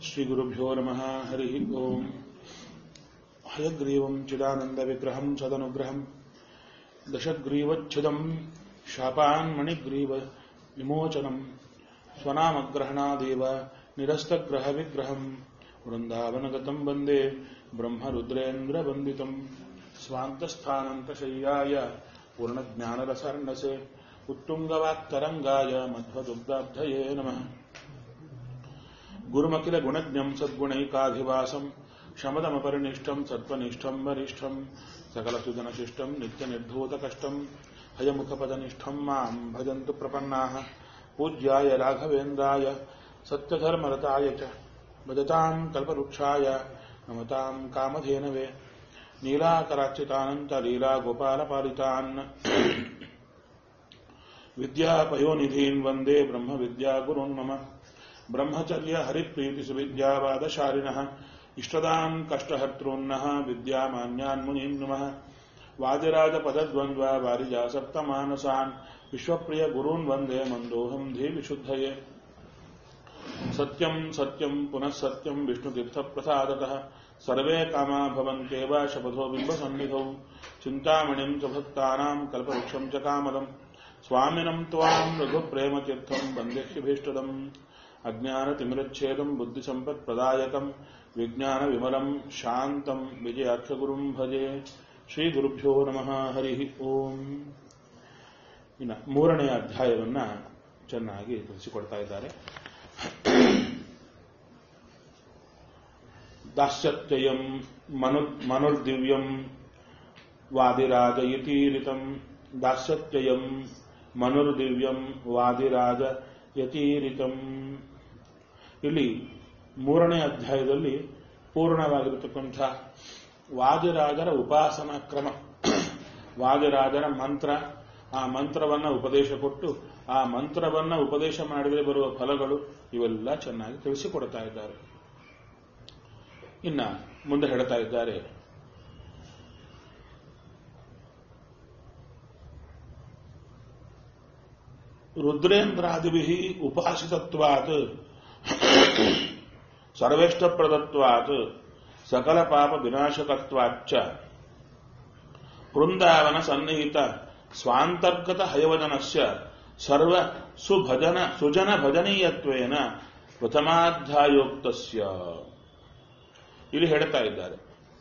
श्रीगुरुभ्यो नमः हरिः ओम् हयग्रीवम् चिदानन्दविग्रहम् सदनुग्रहम् दशग्रीवच्छिदम् शापान्मणिग्रीव विमोचनम् स्वनामग्रहणादेव निरस्तग्रहविग्रहम् वृन्दावनगतम् वन्दे ब्रह्मरुद्रेन्द्रवन्दितम् स्वान्तस्थानन्तशय्याय पूर्णज्ञानरसर्णसे उत्तुङ्गवाक्तरङ्गाय मध्वदुग्धाब्धये नमः गुरुमखिलगुणज्ञम् सद्गुणैकाधिवासम् शमदमपरिनिष्ठम् सत्त्वनिष्ठम् वरिष्ठम् सकलसुजनशिष्टम् नित्यनिर्धूतकष्टम् हयमुखपदनिष्ठम् माम् भजन्तु प्रपन्नाः पूज्याय राघवेन्द्राय सत्यधर्मरताय च भजताम् कल्पवृक्षाय नमताम् कामधेनवे नीलाकराच्युतानन्तलीलागोपालपालितान् विद्यापयोनिधीन् वन्दे ब्रह्मविद्यागुरुन् मम ब्रह्मचर्य हरिप्रीतिसुविद्यावादशालिनः इष्टदाम् कष्टहर्तॄन्नः विद्यामान्यान् मुनीन् नमः वादिराजपदद्वन्द्वा वारिजासप्तमानसान् विश्वप्रियगुरून् वन्दे मन्दोऽहम् धीविशुद्धये सत्यम् सत्यम् पुनः सत्यम् विष्णुतीर्थप्रसादतः सर्वे कामा भवन्त्येव शपथो बिम्बसन्निधौ चिन्तामणिम् च भक्तानाम् कल्पवृक्षम् च कामदम् स्वामिनम् त्वाम् रघुप्रेमतीर्थम् वन्देह्यभीष्टदम् अज्ञानतिमिरच्छेदम् बुद्धिसम्पत्प्रदायकम् विज्ञानविमलम् शान्तम् विजयाख्यगुरुम् भजे ಶ್ರೀಗುರುಭ್ಯೋ ನಮಃ ಹರಿ ಓಂ ಇನ್ನು ಮೂರನೆಯ ಅಧ್ಯಾಯವನ್ನ ಚೆನ್ನಾಗಿ ತಿಳಿಸಿಕೊಡ್ತಾ ಇದ್ದಾರೆ ದಾಸ್ಯತ್ಯಯಂ ಮನು ಮನುರ್ದಿವ್ಯಂ ವಾದಿರಾಜ ಯತೀರಿತಂ ದಾಸ್ಯತ್ಯಯಂ ಮನುರ್ದಿವ್ಯಂ ವಾದಿರಾಜ ಯತೀರಿತಂ ಇಲ್ಲಿ ಮೂರನೇ ಅಧ್ಯಾಯದಲ್ಲಿ ಪೂರ್ಣವಾಗಿರತಕ್ಕಂಥ ವಾದಿರಾಜರ ಉಪಾಸನಾ ಕ್ರಮ ವಾದಿರಾಜರ ಮಂತ್ರ ಆ ಮಂತ್ರವನ್ನ ಉಪದೇಶ ಕೊಟ್ಟು ಆ ಮಂತ್ರವನ್ನ ಉಪದೇಶ ಮಾಡಿದರೆ ಬರುವ ಫಲಗಳು ಇವೆಲ್ಲ ಚೆನ್ನಾಗಿ ತಿಳಿಸಿಕೊಡ್ತಾ ಇದ್ದಾರೆ ಇನ್ನ ಮುಂದೆ ಹೇಳ್ತಾ ಇದ್ದಾರೆ ರುದ್ರೇಂದ್ರಾದಿಭಿ ಉಪಾಸಿತತ್ವಾತ್ ಸರ್ವೇಷ್ಟಪ್ರದತ್ವಾತ್ ಸಕಲ ಪಾಪ ವಿನಾಶಕತ್ವಾಚ್ಚ ವೃಂದಾವನ ಸನ್ನಿಹಿತ ಸ್ವಾಂತರ್ಗತ ಹಯವಜನಸ್ಯ ಸರ್ವ ಸುಭಜನ ಸುಜನ ಭಜನೀಯತ್ವೇನ ಪ್ರಥಮಾಧ್ಯಾಯೋಕ್ತಸ್ಯ ಇಲ್ಲಿ ಹೇಳ್ತಾ ಇದ್ದಾರೆ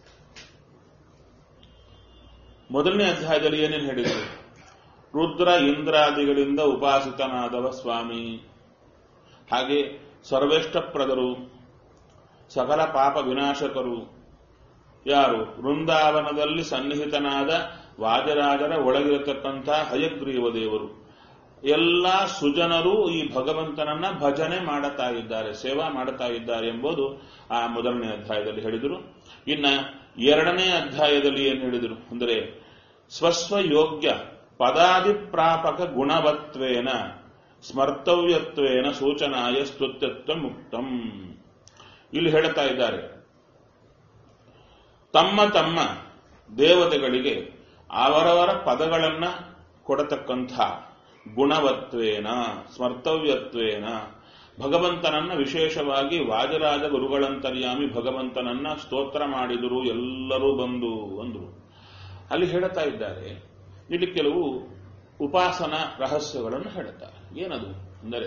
ಮೊದಲನೇ ಅಧ್ಯಾಯದಲ್ಲಿ ಏನೇನು ಹೇಳಿದರು ರುದ್ರ ಇಂದ್ರಾದಿಗಳಿಂದ ಉಪಾಸಿತನಾದವ ಸ್ವಾಮಿ ಹಾಗೆ ಸರ್ವೇಷ್ಟಪ್ರದರು ಸಕಲ ಪಾಪ ವಿನಾಶಕರು ಯಾರು ವೃಂದಾವನದಲ್ಲಿ ಸನ್ನಿಹಿತನಾದ ವಾಜರಾಜರ ಒಳಗಿರತಕ್ಕಂಥ ಹಯಗ್ರೀವ ದೇವರು ಎಲ್ಲ ಸುಜನರು ಈ ಭಗವಂತನನ್ನ ಭಜನೆ ಮಾಡುತ್ತಾ ಇದ್ದಾರೆ ಸೇವಾ ಮಾಡುತ್ತಾ ಇದ್ದಾರೆ ಎಂಬುದು ಆ ಮೊದಲನೇ ಅಧ್ಯಾಯದಲ್ಲಿ ಹೇಳಿದರು ಇನ್ನ ಎರಡನೇ ಅಧ್ಯಾಯದಲ್ಲಿ ಏನು ಹೇಳಿದರು ಅಂದರೆ ಸ್ವಸ್ವ ಯೋಗ್ಯ ಪದಾದಿಪ್ರಾಪಕ ಗುಣವತ್ವೇನ ಸ್ಮರ್ತವ್ಯತ್ವೇನ ಸೂಚನಾಯ ಸ್ತುತ್ಯತ್ವ ಮುಕ್ತಂ ಇಲ್ಲಿ ಹೇಳ್ತಾ ಇದ್ದಾರೆ ತಮ್ಮ ತಮ್ಮ ದೇವತೆಗಳಿಗೆ ಅವರವರ ಪದಗಳನ್ನ ಕೊಡತಕ್ಕಂಥ ಗುಣವತ್ವೇನ ಸ್ಮರ್ತವ್ಯತ್ವೇನ ಭಗವಂತನನ್ನ ವಿಶೇಷವಾಗಿ ವಾಜರಾಜ ಗುರುಗಳಂತರ್ಯಾಮಿ ಭಗವಂತನನ್ನ ಸ್ತೋತ್ರ ಮಾಡಿದರು ಎಲ್ಲರೂ ಬಂದು ಅಂದರು ಅಲ್ಲಿ ಹೇಳ್ತಾ ಇದ್ದಾರೆ ಇಲ್ಲಿ ಕೆಲವು ಉಪಾಸನ ರಹಸ್ಯಗಳನ್ನು ಹೇಳುತ್ತಾರೆ ಏನದು ಅಂದರೆ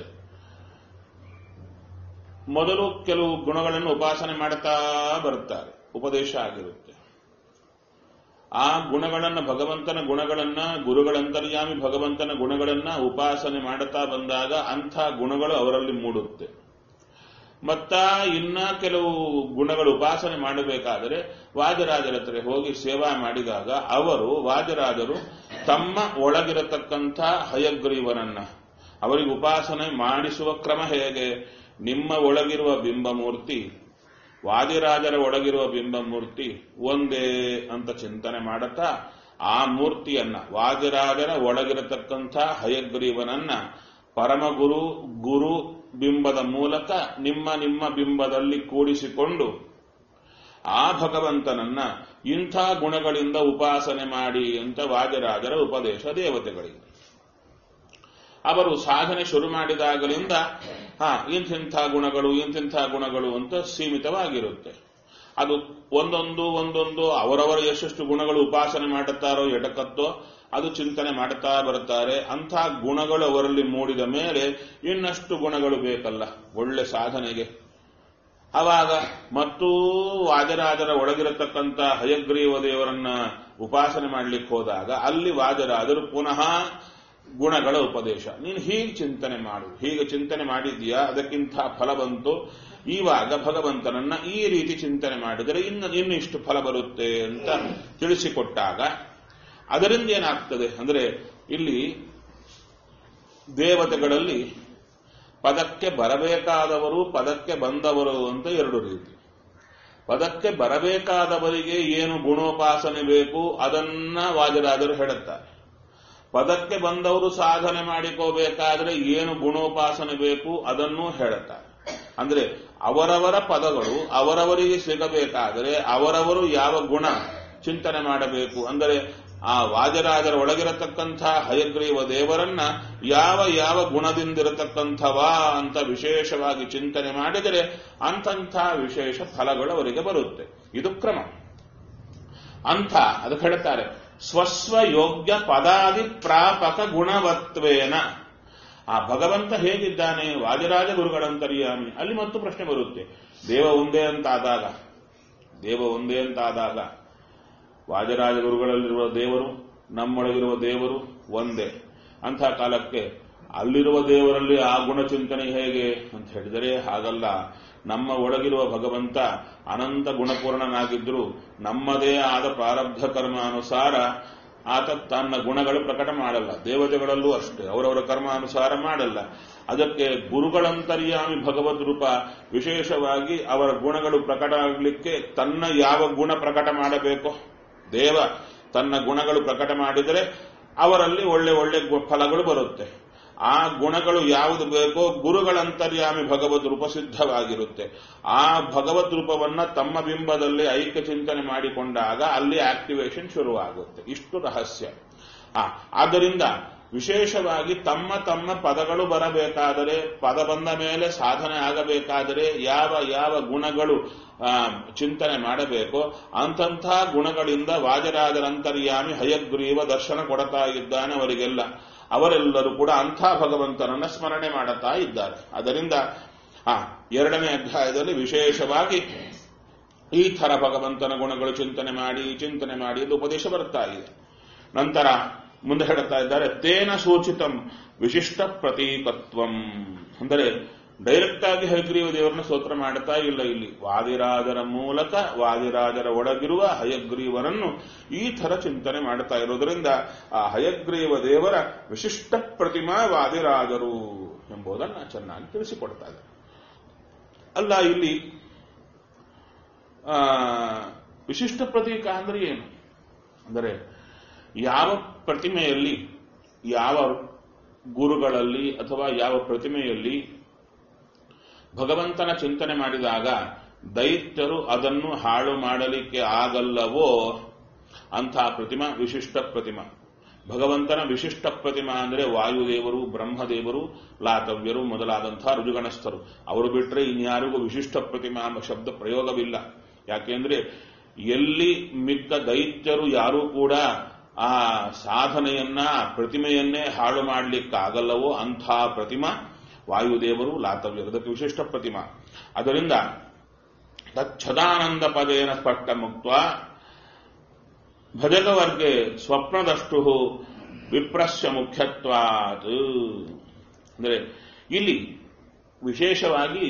ಮೊದಲು ಕೆಲವು ಗುಣಗಳನ್ನು ಉಪಾಸನೆ ಮಾಡುತ್ತಾ ಬರುತ್ತಾರೆ ಉಪದೇಶ ಆಗಿರುತ್ತೆ ಆ ಗುಣಗಳನ್ನ ಭಗವಂತನ ಗುಣಗಳನ್ನ ಗುರುಗಳಂತರ್ಯಾಮಿ ಭಗವಂತನ ಗುಣಗಳನ್ನ ಉಪಾಸನೆ ಮಾಡುತ್ತಾ ಬಂದಾಗ ಅಂಥ ಗುಣಗಳು ಅವರಲ್ಲಿ ಮೂಡುತ್ತೆ ಮತ್ತ ಇನ್ನ ಕೆಲವು ಗುಣಗಳು ಉಪಾಸನೆ ಮಾಡಬೇಕಾದರೆ ವಾಜರಾಜರ ಹತ್ರ ಹೋಗಿ ಸೇವಾ ಮಾಡಿದಾಗ ಅವರು ವಾಜರಾಜರು ತಮ್ಮ ಒಳಗಿರತಕ್ಕಂಥ ಹಯಗ್ರೀವನನ್ನ ಅವರಿಗೆ ಉಪಾಸನೆ ಮಾಡಿಸುವ ಕ್ರಮ ಹೇಗೆ ನಿಮ್ಮ ಒಳಗಿರುವ ಬಿಂಬಮೂರ್ತಿ ವಾದಿರಾಜರ ಒಳಗಿರುವ ಬಿಂಬಮೂರ್ತಿ ಒಂದೇ ಅಂತ ಚಿಂತನೆ ಮಾಡುತ್ತಾ ಆ ಮೂರ್ತಿಯನ್ನ ವಾದಿರಾಜರ ಒಳಗಿರತಕ್ಕಂಥ ಹಯಗ್ರೀವನನ್ನ ಪರಮಗುರು ಗುರು ಬಿಂಬದ ಮೂಲಕ ನಿಮ್ಮ ನಿಮ್ಮ ಬಿಂಬದಲ್ಲಿ ಕೂಡಿಸಿಕೊಂಡು ಆ ಭಗವಂತನನ್ನ ಇಂಥ ಗುಣಗಳಿಂದ ಉಪಾಸನೆ ಮಾಡಿ ಅಂತ ವಾಜರಾಜರ ಉಪದೇಶ ದೇವತೆಗಳಿಗೆ ಅವರು ಸಾಧನೆ ಶುರು ಮಾಡಿದಾಗಲಿಂದ ಹಾ ಇಂತಿಂಥ ಗುಣಗಳು ಇಂತಿಂಥ ಗುಣಗಳು ಅಂತ ಸೀಮಿತವಾಗಿರುತ್ತೆ ಅದು ಒಂದೊಂದು ಒಂದೊಂದು ಅವರವರ ಎಷ್ಟೆಷ್ಟು ಗುಣಗಳು ಉಪಾಸನೆ ಮಾಡುತ್ತಾರೋ ಎಡಕತ್ತೋ ಅದು ಚಿಂತನೆ ಮಾಡುತ್ತಾ ಬರುತ್ತಾರೆ ಅಂಥ ಗುಣಗಳು ಅವರಲ್ಲಿ ಮೂಡಿದ ಮೇಲೆ ಇನ್ನಷ್ಟು ಗುಣಗಳು ಬೇಕಲ್ಲ ಒಳ್ಳೆ ಸಾಧನೆಗೆ ಅವಾಗ ಮತ್ತೂ ವಾಜರಾಜರ ಒಳಗಿರತಕ್ಕಂಥ ಹಯಗ್ರೀವ ದೇವರನ್ನ ಉಪಾಸನೆ ಮಾಡ್ಲಿಕ್ಕೆ ಹೋದಾಗ ಅಲ್ಲಿ ವಾಜರಾಜರು ಪುನಃ ಗುಣಗಳ ಉಪದೇಶ ನೀನು ಹೀಗೆ ಚಿಂತನೆ ಮಾಡು ಹೀಗೆ ಚಿಂತನೆ ಮಾಡಿದ್ಯಾ ಅದಕ್ಕಿಂತ ಫಲ ಬಂತು ಇವಾಗ ಭಗವಂತನನ್ನ ಈ ರೀತಿ ಚಿಂತನೆ ಮಾಡಿದರೆ ಇನ್ನು ಇನ್ನಿಷ್ಟು ಫಲ ಬರುತ್ತೆ ಅಂತ ತಿಳಿಸಿಕೊಟ್ಟಾಗ ಅದರಿಂದ ಏನಾಗ್ತದೆ ಅಂದ್ರೆ ಇಲ್ಲಿ ದೇವತೆಗಳಲ್ಲಿ ಪದಕ್ಕೆ ಬರಬೇಕಾದವರು ಪದಕ್ಕೆ ಬಂದವರು ಅಂತ ಎರಡು ರೀತಿ ಪದಕ್ಕೆ ಬರಬೇಕಾದವರಿಗೆ ಏನು ಗುಣೋಪಾಸನೆ ಬೇಕು ಅದನ್ನ ವಾಜರಾಜರು ಹೇಳುತ್ತಾರೆ ಪದಕ್ಕೆ ಬಂದವರು ಸಾಧನೆ ಮಾಡಿಕೋಬೇಕಾದ್ರೆ ಏನು ಗುಣೋಪಾಸನೆ ಬೇಕು ಅದನ್ನು ಹೇಳುತ್ತಾರೆ ಅಂದ್ರೆ ಅವರವರ ಪದಗಳು ಅವರವರಿಗೆ ಸಿಗಬೇಕಾದರೆ ಅವರವರು ಯಾವ ಗುಣ ಚಿಂತನೆ ಮಾಡಬೇಕು ಅಂದರೆ ಆ ವಾಜರಾಜರ ಒಳಗಿರತಕ್ಕಂಥ ಹಯಗ್ರೀವ ದೇವರನ್ನ ಯಾವ ಯಾವ ಗುಣದಿಂದಿರತಕ್ಕಂಥವ ಅಂತ ವಿಶೇಷವಾಗಿ ಚಿಂತನೆ ಮಾಡಿದರೆ ಅಂತಂಥ ವಿಶೇಷ ಫಲಗಳು ಅವರಿಗೆ ಬರುತ್ತೆ ಇದು ಕ್ರಮ ಅಂಥ ಅದಕ್ಕೆ ಹೇಳ್ತಾರೆ ಸ್ವಸ್ವ ಯೋಗ್ಯ ಪದಾದಿ ಪ್ರಾಪಕ ಗುಣವತ್ವೇನ ಆ ಭಗವಂತ ಹೇಗಿದ್ದಾನೆ ವಾಜರಾಜ ಗುರುಗಳಂತರ್ಯಾಮಿ ಅಲ್ಲಿ ಮತ್ತು ಪ್ರಶ್ನೆ ಬರುತ್ತೆ ದೇವ ಒಂದೇ ಅಂತ ಆದಾಗ ದೇವ ಒಂದೇ ಅಂತ ಆದಾಗ ವಾಜರಾಜ ಗುರುಗಳಲ್ಲಿರುವ ದೇವರು ನಮ್ಮೊಳಗಿರುವ ದೇವರು ಒಂದೇ ಅಂಥ ಕಾಲಕ್ಕೆ ಅಲ್ಲಿರುವ ದೇವರಲ್ಲಿ ಆ ಗುಣ ಚಿಂತನೆ ಹೇಗೆ ಅಂತ ಹೇಳಿದರೆ ಹಾಗಲ್ಲ ನಮ್ಮ ಒಳಗಿರುವ ಭಗವಂತ ಅನಂತ ಗುಣಪೂರ್ಣನಾಗಿದ್ದರೂ ನಮ್ಮದೇ ಆದ ಪ್ರಾರಬ್ಧ ಕರ್ಮ ಅನುಸಾರ ಆತ ತನ್ನ ಗುಣಗಳು ಪ್ರಕಟ ಮಾಡಲ್ಲ ದೇವತೆಗಳಲ್ಲೂ ಅಷ್ಟೇ ಅವರವರ ಕರ್ಮ ಅನುಸಾರ ಮಾಡಲ್ಲ ಅದಕ್ಕೆ ಗುರುಗಳಂತರ್ಯಾಮಿ ಭಗವದ್ ರೂಪ ವಿಶೇಷವಾಗಿ ಅವರ ಗುಣಗಳು ಪ್ರಕಟ ಆಗಲಿಕ್ಕೆ ತನ್ನ ಯಾವ ಗುಣ ಪ್ರಕಟ ಮಾಡಬೇಕೋ ದೇವ ತನ್ನ ಗುಣಗಳು ಪ್ರಕಟ ಮಾಡಿದರೆ ಅವರಲ್ಲಿ ಒಳ್ಳೆ ಒಳ್ಳೆ ಫಲಗಳು ಬರುತ್ತೆ ಆ ಗುಣಗಳು ಯಾವುದು ಬೇಕೋ ಗುರುಗಳಂತರ್ಯಾಮಿ ಭಗವದ್ ರೂಪ ಸಿದ್ಧವಾಗಿರುತ್ತೆ ಆ ಭಗವದ್ ರೂಪವನ್ನ ತಮ್ಮ ಬಿಂಬದಲ್ಲಿ ಐಕ್ಯ ಚಿಂತನೆ ಮಾಡಿಕೊಂಡಾಗ ಅಲ್ಲಿ ಆಕ್ಟಿವೇಶನ್ ಶುರುವಾಗುತ್ತೆ ಇಷ್ಟು ರಹಸ್ಯ ಆ ಆದ್ದರಿಂದ ವಿಶೇಷವಾಗಿ ತಮ್ಮ ತಮ್ಮ ಪದಗಳು ಬರಬೇಕಾದರೆ ಪದ ಬಂದ ಮೇಲೆ ಸಾಧನೆ ಆಗಬೇಕಾದರೆ ಯಾವ ಯಾವ ಗುಣಗಳು ಚಿಂತನೆ ಮಾಡಬೇಕೋ ಅಂತಂಥ ಗುಣಗಳಿಂದ ವಾಜರಾಜರಂತರ್ಯಾಮಿ ಹಯಗ್ರೀವ ದರ್ಶನ ಕೊಡ್ತಾ ಇದ್ದಾನೆ ಅವರಿಗೆಲ್ಲ ಅವರೆಲ್ಲರೂ ಕೂಡ ಅಂಥ ಭಗವಂತನನ್ನ ಸ್ಮರಣೆ ಮಾಡುತ್ತಾ ಇದ್ದಾರೆ ಅದರಿಂದ ಆ ಎರಡನೇ ಅಧ್ಯಾಯದಲ್ಲಿ ವಿಶೇಷವಾಗಿ ಈ ಥರ ಭಗವಂತನ ಗುಣಗಳು ಚಿಂತನೆ ಮಾಡಿ ಚಿಂತನೆ ಮಾಡಿ ಇದು ಉಪದೇಶ ಬರ್ತಾ ಇದೆ ನಂತರ ಮುಂದೆ ಹೇಳುತ್ತಾ ಇದ್ದಾರೆ ತೇನ ಸೂಚಿತಂ ವಿಶಿಷ್ಟ ಪ್ರತೀಕತ್ವಂ ಅಂದರೆ ಡೈರೆಕ್ಟ್ ಆಗಿ ಹಯಗ್ರೀವ ದೇವರನ್ನ ಸ್ತೋತ್ರ ಮಾಡುತ್ತಾ ಇಲ್ಲ ಇಲ್ಲಿ ವಾದಿರಾಜರ ಮೂಲಕ ವಾದಿರಾಜರ ಒಳಗಿರುವ ಹಯಗ್ರೀವರನ್ನು ಈ ತರ ಚಿಂತನೆ ಮಾಡುತ್ತಾ ಇರೋದ್ರಿಂದ ಆ ಹಯಗ್ರೀವ ದೇವರ ವಿಶಿಷ್ಟ ಪ್ರತಿಮಾ ವಾದಿರಾಜರು ಎಂಬುದನ್ನು ಚೆನ್ನಾಗಿ ತಿಳಿಸಿಕೊಡ್ತಾ ಇದ್ದಾರೆ ಅಲ್ಲ ಇಲ್ಲಿ ವಿಶಿಷ್ಟ ಪ್ರತೀಕ ಅಂದ್ರೆ ಏನು ಅಂದರೆ ಯಾವ ಪ್ರತಿಮೆಯಲ್ಲಿ ಯಾವ ಗುರುಗಳಲ್ಲಿ ಅಥವಾ ಯಾವ ಪ್ರತಿಮೆಯಲ್ಲಿ ಭಗವಂತನ ಚಿಂತನೆ ಮಾಡಿದಾಗ ದೈತ್ಯರು ಅದನ್ನು ಹಾಳು ಮಾಡಲಿಕ್ಕೆ ಆಗಲ್ಲವೋ ಅಂಥ ಪ್ರತಿಮಾ ವಿಶಿಷ್ಟ ಪ್ರತಿಮಾ ಭಗವಂತನ ವಿಶಿಷ್ಟ ಪ್ರತಿಮಾ ಅಂದರೆ ವಾಯುದೇವರು ಬ್ರಹ್ಮದೇವರು ಲಾತವ್ಯರು ಮೊದಲಾದಂತಹ ರುಜುಗಣಸ್ಥರು ಅವರು ಬಿಟ್ಟರೆ ಇನ್ಯಾರಿಗೂ ವಿಶಿಷ್ಟ ಪ್ರತಿಮಾ ಎಂಬ ಶಬ್ದ ಪ್ರಯೋಗವಿಲ್ಲ ಯಾಕೆಂದ್ರೆ ಎಲ್ಲಿ ಮಿಕ್ಕ ದೈತ್ಯರು ಯಾರೂ ಕೂಡ ಆ ಸಾಧನೆಯನ್ನ ಪ್ರತಿಮೆಯನ್ನೇ ಹಾಳು ಮಾಡಲಿಕ್ಕಾಗಲ್ಲವೋ ಅಂಥ ಪ್ರತಿಮಾ ವಾಯುದೇವರು ಲಾತವ್ಯರು ಅದಕ್ಕೆ ವಿಶಿಷ್ಟ ಪ್ರತಿಮಾ ಅದರಿಂದ ತಚ್ಛದಾನಂದ ಪದೇನ ಸ್ಪಷ್ಟ ಮುಕ್ತ ಭಜಗವರ್ಗೆ ಸ್ವಪ್ನದಷ್ಟು ವಿಪ್ರಸ್ಯ ಮುಖ್ಯತ್ವಾತ್ ಅಂದರೆ ಇಲ್ಲಿ ವಿಶೇಷವಾಗಿ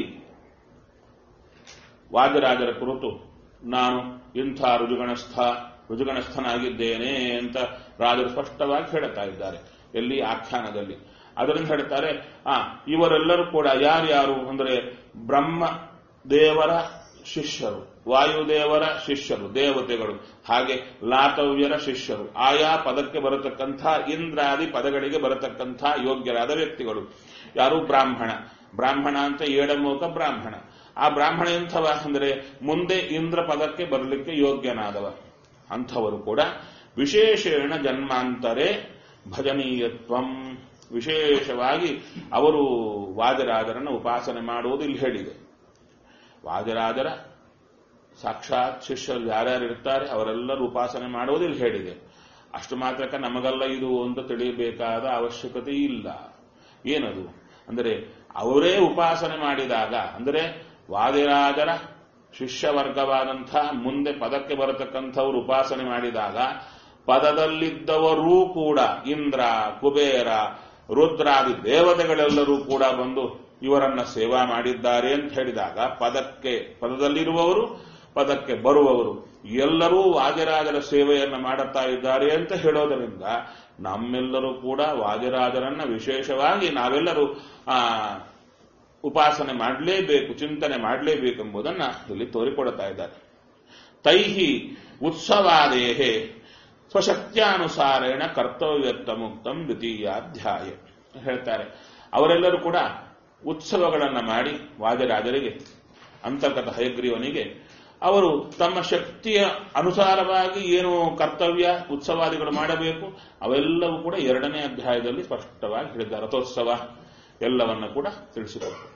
ವಾದರಾಜರ ಕುರಿತು ನಾನು ಇಂಥ ರುಜುಗಣಸ್ಥ ರುಜುಗಣಸ್ಥನಾಗಿದ್ದೇನೆ ಅಂತ ರಾಜರು ಸ್ಪಷ್ಟವಾಗಿ ಹೇಳುತ್ತಾ ಇದ್ದಾರೆ ಎಲ್ಲಿ ಆಖ್ಯಾನದಲ್ಲಿ ಅದರಿಂದ ಹೇಳ್ತಾರೆ ಆ ಇವರೆಲ್ಲರೂ ಕೂಡ ಯಾರ್ಯಾರು ಅಂದರೆ ಬ್ರಹ್ಮ ದೇವರ ಶಿಷ್ಯರು ವಾಯುದೇವರ ಶಿಷ್ಯರು ದೇವತೆಗಳು ಹಾಗೆ ಲಾತವ್ಯರ ಶಿಷ್ಯರು ಆಯಾ ಪದಕ್ಕೆ ಬರತಕ್ಕಂಥ ಇಂದ್ರಾದಿ ಪದಗಳಿಗೆ ಬರತಕ್ಕಂಥ ಯೋಗ್ಯರಾದ ವ್ಯಕ್ತಿಗಳು ಯಾರು ಬ್ರಾಹ್ಮಣ ಬ್ರಾಹ್ಮಣ ಅಂತ ಏಡಮೂಕ ಬ್ರಾಹ್ಮಣ ಆ ಬ್ರಾಹ್ಮಣ ಎಂಥವ ಅಂದರೆ ಮುಂದೆ ಇಂದ್ರ ಪದಕ್ಕೆ ಬರಲಿಕ್ಕೆ ಯೋಗ್ಯನಾದವ ಅಂಥವರು ಕೂಡ ವಿಶೇಷೇಣ ಜನ್ಮಾಂತರೇ ಭಜನೀಯತ್ವಂ ವಿಶೇಷವಾಗಿ ಅವರು ವಾಜರಾಜರನ್ನು ಉಪಾಸನೆ ಮಾಡುವುದು ಇಲ್ಲಿ ಹೇಳಿದೆ ವಾಜರಾಜರ ಸಾಕ್ಷಾತ್ ಶಿಷ್ಯರು ಯಾರ್ಯಾರು ಇರ್ತಾರೆ ಅವರೆಲ್ಲರೂ ಉಪಾಸನೆ ಮಾಡುವುದು ಇಲ್ಲಿ ಹೇಳಿದೆ ಅಷ್ಟು ಮಾತ್ರಕ್ಕೆ ನಮಗೆಲ್ಲ ಇದು ಅಂತ ತಿಳಿಯಬೇಕಾದ ಅವಶ್ಯಕತೆ ಇಲ್ಲ ಏನದು ಅಂದರೆ ಅವರೇ ಉಪಾಸನೆ ಮಾಡಿದಾಗ ಅಂದರೆ ವಾದಿರಾಜರ ಶಿಷ್ಯ ವರ್ಗವಾದಂಥ ಮುಂದೆ ಪದಕ್ಕೆ ಬರತಕ್ಕಂಥವ್ರು ಉಪಾಸನೆ ಮಾಡಿದಾಗ ಪದದಲ್ಲಿದ್ದವರೂ ಕೂಡ ಇಂದ್ರ ಕುಬೇರ ರುದ್ರಾದಿ ದೇವತೆಗಳೆಲ್ಲರೂ ಕೂಡ ಬಂದು ಇವರನ್ನ ಸೇವಾ ಮಾಡಿದ್ದಾರೆ ಅಂತ ಹೇಳಿದಾಗ ಪದಕ್ಕೆ ಪದದಲ್ಲಿರುವವರು ಪದಕ್ಕೆ ಬರುವವರು ಎಲ್ಲರೂ ವಾಜರಾಜರ ಸೇವೆಯನ್ನು ಮಾಡುತ್ತಾ ಇದ್ದಾರೆ ಅಂತ ಹೇಳೋದರಿಂದ ನಮ್ಮೆಲ್ಲರೂ ಕೂಡ ವಾಜರಾಜರನ್ನ ವಿಶೇಷವಾಗಿ ನಾವೆಲ್ಲರೂ ಆ ಉಪಾಸನೆ ಮಾಡಲೇಬೇಕು ಚಿಂತನೆ ಮಾಡಲೇಬೇಕೆಂಬುದನ್ನ ಇಲ್ಲಿ ತೋರಿಕೊಡ್ತಾ ಇದ್ದಾರೆ ತೈಹಿ ಉತ್ಸವಾದೇಹೇ ಸ್ವಶಕ್ತ್ಯಾನುಸಾರೇಣ ಕರ್ತವ್ಯತ್ವ ಮುಕ್ತಂ ದ್ವಿತೀಯಾಧ್ಯಾಯ ಹೇಳ್ತಾರೆ ಅವರೆಲ್ಲರೂ ಕೂಡ ಉತ್ಸವಗಳನ್ನು ಮಾಡಿ ವಾಜರಾಜರಿಗೆ ಅಂತರ್ಗತ ಹಯಗ್ರೀವನಿಗೆ ಅವರು ತಮ್ಮ ಶಕ್ತಿಯ ಅನುಸಾರವಾಗಿ ಏನು ಕರ್ತವ್ಯ ಉತ್ಸವಾದಿಗಳು ಮಾಡಬೇಕು ಅವೆಲ್ಲವೂ ಕೂಡ ಎರಡನೇ ಅಧ್ಯಾಯದಲ್ಲಿ ಸ್ಪಷ್ಟವಾಗಿ ಹೇಳಿದ್ದಾರೆ ರಥೋತ್ಸವ ಎಲ್ಲವನ್ನ ಕೂಡ ತಿಳಿಸಿಕೊಟ್ಟರು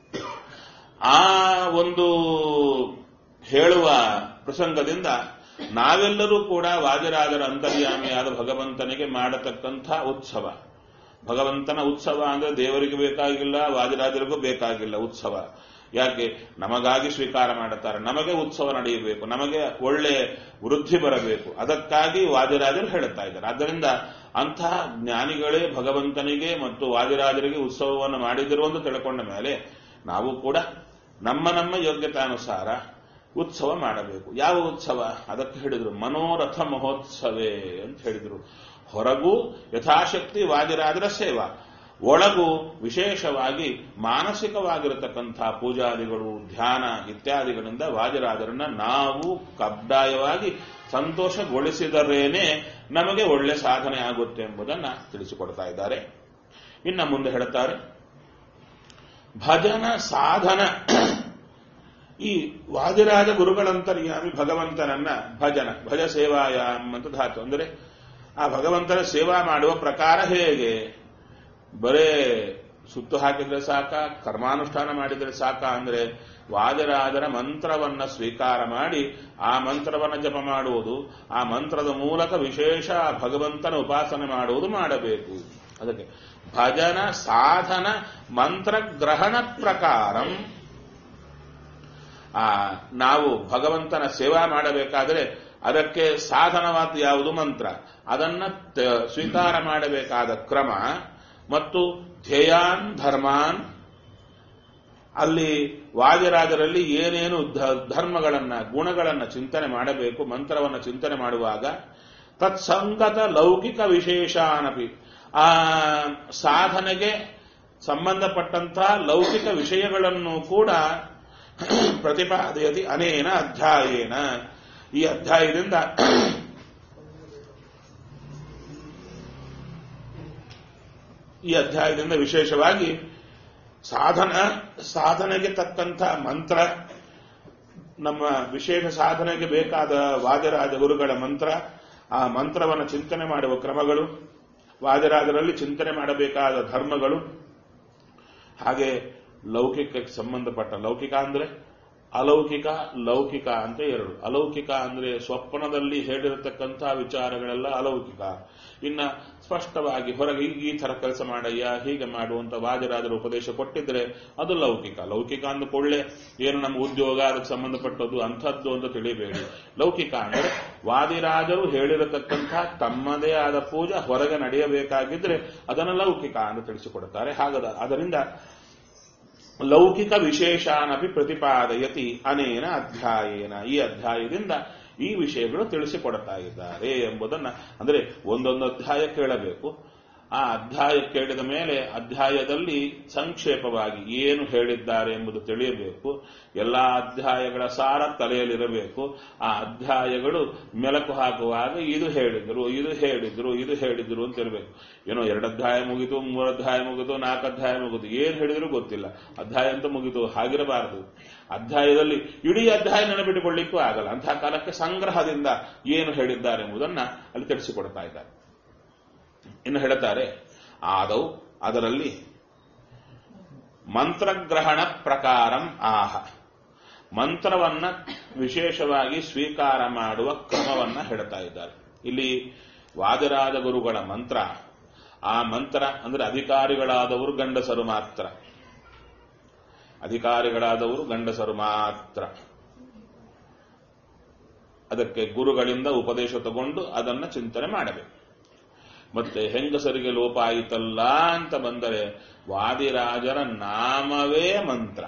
ಆ ಒಂದು ಹೇಳುವ ಪ್ರಸಂಗದಿಂದ ನಾವೆಲ್ಲರೂ ಕೂಡ ವಾಜರಾಜರ ಅಂತರ್ಯಾಮಿಯಾದ ಭಗವಂತನಿಗೆ ಮಾಡತಕ್ಕಂಥ ಉತ್ಸವ ಭಗವಂತನ ಉತ್ಸವ ಅಂದ್ರೆ ದೇವರಿಗೆ ಬೇಕಾಗಿಲ್ಲ ವಾಜರಾಜರಿಗೂ ಬೇಕಾಗಿಲ್ಲ ಉತ್ಸವ ಯಾಕೆ ನಮಗಾಗಿ ಸ್ವೀಕಾರ ಮಾಡುತ್ತಾರೆ ನಮಗೆ ಉತ್ಸವ ನಡೆಯಬೇಕು ನಮಗೆ ಒಳ್ಳೆ ವೃದ್ಧಿ ಬರಬೇಕು ಅದಕ್ಕಾಗಿ ವಾಜರಾಜರು ಹೇಳುತ್ತಾ ಇದ್ದಾರೆ ಆದ್ದರಿಂದ ಅಂತಹ ಜ್ಞಾನಿಗಳೇ ಭಗವಂತನಿಗೆ ಮತ್ತು ವಾಜರಾಜರಿಗೆ ಉತ್ಸವವನ್ನು ಮಾಡಿದರು ಎಂದು ತಿಳ್ಕೊಂಡ ಮೇಲೆ ನಾವು ಕೂಡ ನಮ್ಮ ನಮ್ಮ ಯೋಗ್ಯತಾನುಸಾರ ಉತ್ಸವ ಮಾಡಬೇಕು ಯಾವ ಉತ್ಸವ ಅದಕ್ಕೆ ಹೇಳಿದ್ರು ಮನೋರಥ ಮಹೋತ್ಸವೇ ಅಂತ ಹೇಳಿದರು ಹೊರಗೂ ಯಥಾಶಕ್ತಿ ವಾಜರಾಜರ ಸೇವಾ ಒಳಗೂ ವಿಶೇಷವಾಗಿ ಮಾನಸಿಕವಾಗಿರತಕ್ಕಂಥ ಪೂಜಾದಿಗಳು ಧ್ಯಾನ ಇತ್ಯಾದಿಗಳಿಂದ ವಾಜರಾಜರನ್ನ ನಾವು ಕಡ್ಡಾಯವಾಗಿ ಸಂತೋಷಗೊಳಿಸಿದರೇನೆ ನಮಗೆ ಒಳ್ಳೆ ಸಾಧನೆ ಆಗುತ್ತೆ ಎಂಬುದನ್ನ ತಿಳಿಸಿಕೊಡ್ತಾ ಇದ್ದಾರೆ ಇನ್ನು ಮುಂದೆ ಹೇಳುತ್ತಾರೆ ಭಜನ ಸಾಧನ ಈ ವಾದಿರಾಜ ಗುರುಗಳಂತರ್ಯಾಮಿ ಭಗವಂತನನ್ನ ಭಜನ ಭಜ ಸೇವಾಯಾಮ್ ಅಂತ ಧಾತು ಅಂದರೆ ಆ ಭಗವಂತನ ಸೇವಾ ಮಾಡುವ ಪ್ರಕಾರ ಹೇಗೆ ಬರೇ ಸುತ್ತು ಹಾಕಿದ್ರೆ ಸಾಕ ಕರ್ಮಾನುಷ್ಠಾನ ಮಾಡಿದ್ರೆ ಸಾಕ ಅಂದ್ರೆ ವಾಜರಾಜರ ಮಂತ್ರವನ್ನ ಸ್ವೀಕಾರ ಮಾಡಿ ಆ ಮಂತ್ರವನ್ನ ಜಪ ಮಾಡುವುದು ಆ ಮಂತ್ರದ ಮೂಲಕ ವಿಶೇಷ ಭಗವಂತನ ಉಪಾಸನೆ ಮಾಡುವುದು ಮಾಡಬೇಕು ಅದಕ್ಕೆ ಭಜನ ಸಾಧನ ಮಂತ್ರಗ್ರಹಣ ಪ್ರಕಾರಂ ಆ ನಾವು ಭಗವಂತನ ಸೇವಾ ಮಾಡಬೇಕಾದರೆ ಅದಕ್ಕೆ ಸಾಧನವಾದ ಯಾವುದು ಮಂತ್ರ ಅದನ್ನ ತ- ಸ್ವೀಕಾರ ಮಾಡಬೇಕಾದ ಕ್ರಮ ಮತ್ತು ಧ್ಯೇಯಾನ್ ಧರ್ಮಾನ್ ಅಲ್ಲಿ ವಾಜರಾಜರಲ್ಲಿ ಏನೇನು ಧ- ಧರ್ಮಗಳನ್ನ ಗುಣಗಳನ್ನ ಚಿಂತನೆ ಮಾಡಬೇಕು ಮಂತ್ರವನ್ನ ಚಿಂತನೆ ಮಾಡುವಾಗ ತತ್ಸಂಗತ ಲೌಕಿಕ ವಿಶೇಷಾನಪಿ ಆ ಸಾಧನೆಗೆ ಸಂಬಂಧಪಟ್ಟಂತಹ ಲೌಕಿಕ ವಿಷಯಗಳನ್ನು ಕೂಡ ಪ್ರತಿಪಾದಯತಿ ಅನೇನ ಅಧ್ಯಾಯೇನ ಈ ಅಧ್ಯಾಯದಿಂದ ಈ ಅಧ್ಯಾಯದಿಂದ ವಿಶೇಷವಾಗಿ ಸಾಧನ ಸಾಧನೆಗೆ ತಕ್ಕಂಥ ಮಂತ್ರ ನಮ್ಮ ವಿಶೇಷ ಸಾಧನೆಗೆ ಬೇಕಾದ ವಾಜರಾಜ ಗುರುಗಳ ಮಂತ್ರ ಆ ಮಂತ್ರವನ್ನು ಚಿಂತನೆ ಮಾಡುವ ಕ್ರಮಗಳು ವಾಜರಾಜರಲ್ಲಿ ಚಿಂತನೆ ಮಾಡಬೇಕಾದ ಧರ್ಮಗಳು ಹಾಗೆ ಲೌಕಿಕಕ್ಕೆ ಸಂಬಂಧಪಟ್ಟ ಲೌಕಿಕ ಅಂದ್ರೆ ಅಲೌಕಿಕ ಲೌಕಿಕ ಅಂತ ಎರಡು ಅಲೌಕಿಕ ಅಂದ್ರೆ ಸ್ವಪ್ನದಲ್ಲಿ ಹೇಳಿರತಕ್ಕಂತಹ ವಿಚಾರಗಳೆಲ್ಲ ಅಲೌಕಿಕ ಇನ್ನ ಸ್ಪಷ್ಟವಾಗಿ ಹೊರಗೆ ಈ- ಈ ತರ ಕೆಲಸ ಮಾಡಯ್ಯ ಹೀಗೆ ಮಾಡುವಂತ ವಾಜರಾಜರ ಉಪದೇಶ ಕೊಟ್ಟಿದ್ರೆ ಅದು ಲೌಕಿಕ ಲೌಕಿಕ ಅಂದುಕೊಳ್ಳೆ ಏನು ನಮ್ಮ ಉದ್ಯೋಗ ಅದಕ್ಕೆ ಸಂಬಂಧಪಟ್ಟದ್ದು ಅಂಥದ್ದು ಅಂತ ತಿಳಿಬೇಡಿ ಲೌಕಿಕ ಅಂದ್ರೆ ವಾದಿರಾಜರು ಹೇಳಿರತಕ್ಕಂತಹ ತಮ್ಮದೇ ಆದ ಪೂಜೆ ಹೊರಗೆ ನಡೆಯಬೇಕಾಗಿದ್ರೆ ಅದನ್ನು ಲೌಕಿಕ ಅಂತ ತಿಳಿಸಿಕೊಡುತ್ತಾರೆ ಹಾಗದ ಅದರಿಂದ ಲೌಕಿಕ ವಿಶೇಷಾನಪಿ ಪ್ರತಿಪಾದಯತಿ ಅನೇನ ಅಧ್ಯಾಯೇನ ಈ ಅಧ್ಯಾಯದಿಂದ ಈ ವಿಷಯಗಳು ತಿಳಿಸಿಕೊಡ್ತಾ ಇದ್ದಾರೆ ಎಂಬುದನ್ನ ಅಂದರೆ ಒಂದೊಂದು ಅಧ್ಯಾಯ ಕೇಳಬೇಕು ಆ ಅಧ್ಯಾಯ ಕೇಳಿದ ಮೇಲೆ ಅಧ್ಯಾಯದಲ್ಲಿ ಸಂಕ್ಷೇಪವಾಗಿ ಏನು ಹೇಳಿದ್ದಾರೆ ಎಂಬುದು ತಿಳಿಯಬೇಕು ಎಲ್ಲಾ ಅಧ್ಯಾಯಗಳ ಸಾರ ತಲೆಯಲ್ಲಿರಬೇಕು ಆ ಅಧ್ಯಾಯಗಳು ಮೆಲಕು ಹಾಕುವಾಗ ಇದು ಹೇಳಿದ್ರು ಇದು ಹೇಳಿದ್ರು ಇದು ಹೇಳಿದ್ರು ಅಂತ ಇರಬೇಕು ಏನೋ ಎರಡು ಅಧ್ಯಾಯ ಮುಗಿತು ಮೂರು ಅಧ್ಯಾಯ ಮುಗಿತು ನಾಲ್ಕು ಅಧ್ಯಾಯ ಮುಗಿತು ಏನ್ ಹೇಳಿದ್ರು ಗೊತ್ತಿಲ್ಲ ಅಧ್ಯಾಯ ಅಂತ ಮುಗಿತು ಹಾಗಿರಬಾರದು ಅಧ್ಯಾಯದಲ್ಲಿ ಇಡೀ ಅಧ್ಯಾಯ ನೆನಪಿಟ್ಟುಕೊಳ್ಳಿಕ್ಕೂ ಆಗಲ್ಲ ಅಂತಹ ಕಾಲಕ್ಕೆ ಸಂಗ್ರಹದಿಂದ ಏನು ಹೇಳಿದ್ದಾರೆ ಎಂಬುದನ್ನ ಅಲ್ಲಿ ತಿಳಿಸಿಕೊಡ್ತಾ ಇದ್ದಾರೆ ಇನ್ನು ಹೇಳುತ್ತಾರೆ ಆದವು ಅದರಲ್ಲಿ ಮಂತ್ರಗ್ರಹಣ ಪ್ರಕಾರಂ ಆಹ ಮಂತ್ರವನ್ನ ವಿಶೇಷವಾಗಿ ಸ್ವೀಕಾರ ಮಾಡುವ ಕ್ರಮವನ್ನ ಹೇಳ್ತಾ ಇದ್ದಾರೆ ಇಲ್ಲಿ ವಾದರಾಜ ಗುರುಗಳ ಮಂತ್ರ ಆ ಮಂತ್ರ ಅಂದ್ರೆ ಅಧಿಕಾರಿಗಳಾದವರು ಗಂಡಸರು ಮಾತ್ರ ಅಧಿಕಾರಿಗಳಾದವರು ಗಂಡಸರು ಮಾತ್ರ ಅದಕ್ಕೆ ಗುರುಗಳಿಂದ ಉಪದೇಶ ತಗೊಂಡು ಅದನ್ನ ಚಿಂತನೆ ಮಾಡಬೇಕು ಮತ್ತೆ ಹೆಂಗಸರಿಗೆ ಲೋಪ ಆಯಿತಲ್ಲ ಅಂತ ಬಂದರೆ ವಾದಿರಾಜರ ನಾಮವೇ ಮಂತ್ರ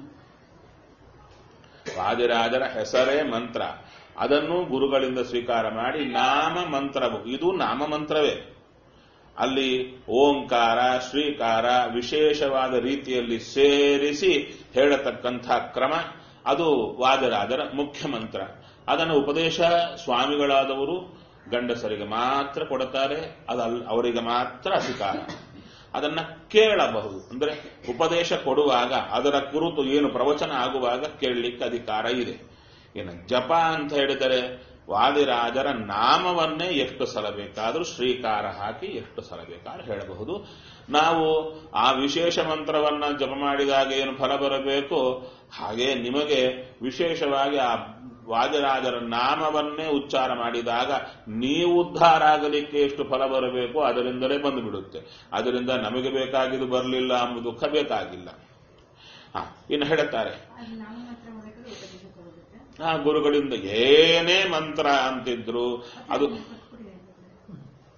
ವಾದಿರಾಜರ ಹೆಸರೇ ಮಂತ್ರ ಅದನ್ನು ಗುರುಗಳಿಂದ ಸ್ವೀಕಾರ ಮಾಡಿ ನಾಮ ಮಂತ್ರವು ಇದು ನಾಮ ಮಂತ್ರವೇ ಅಲ್ಲಿ ಓಂಕಾರ ಶ್ರೀಕಾರ ವಿಶೇಷವಾದ ರೀತಿಯಲ್ಲಿ ಸೇರಿಸಿ ಹೇಳತಕ್ಕಂಥ ಕ್ರಮ ಅದು ವಾದರಾಜರ ಮುಖ್ಯ ಮಂತ್ರ ಅದನ್ನು ಉಪದೇಶ ಸ್ವಾಮಿಗಳಾದವರು ಗಂಡಸರಿಗೆ ಮಾತ್ರ ಕೊಡುತ್ತಾರೆ ಅದಲ್ಲ ಅವರಿಗೆ ಮಾತ್ರ ಅಧಿಕಾರ ಅದನ್ನ ಕೇಳಬಹುದು ಅಂದ್ರೆ ಉಪದೇಶ ಕೊಡುವಾಗ ಅದರ ಕುರಿತು ಏನು ಪ್ರವಚನ ಆಗುವಾಗ ಕೇಳಲಿಕ್ಕೆ ಅಧಿಕಾರ ಇದೆ ಇನ್ನು ಜಪ ಅಂತ ಹೇಳಿದರೆ ವಾದಿರಾಜರ ನಾಮವನ್ನೇ ಎಷ್ಟು ಸಲ ಬೇಕಾದರೂ ಶ್ರೀಕಾರ ಹಾಕಿ ಎಷ್ಟು ಸಲ ಬೇಕಾದ್ರೂ ಹೇಳಬಹುದು ನಾವು ಆ ವಿಶೇಷ ಮಂತ್ರವನ್ನ ಜಪ ಮಾಡಿದಾಗ ಏನು ಫಲ ಬರಬೇಕು ಹಾಗೆ ನಿಮಗೆ ವಿಶೇಷವಾಗಿ ಆ ವಾದಿರಾಜರ ನಾಮವನ್ನೇ ಉಚ್ಚಾರ ಮಾಡಿದಾಗ ನೀವು ಉದ್ಧಾರ ಆಗಲಿಕ್ಕೆ ಎಷ್ಟು ಫಲ ಬರಬೇಕು ಅದರಿಂದಲೇ ಬಂದು ಬಿಡುತ್ತೆ ಅದರಿಂದ ನಮಗೆ ಬೇಕಾಗಿದ್ದು ಬರಲಿಲ್ಲ ಎಂಬ ದುಃಖ ಬೇಕಾಗಿಲ್ಲ ಹ ಇನ್ನು ಹೇಳುತ್ತಾರೆ ಅದು ನಾವು ಮಾತ್ರ ಮಾಡಬೇಕಾದ್ರೆ ಉಪದೇಶ ಕೊಡೋದಕ್ಕೆ ಆ ಗುರುಗಳಿಂದ ಏನೇ ಮಂತ್ರ ಅಂತಿದ್ರು ಅದು ಕೊಟ್ಬಿಡಿ ಹಾಗಾದ್ರೆ.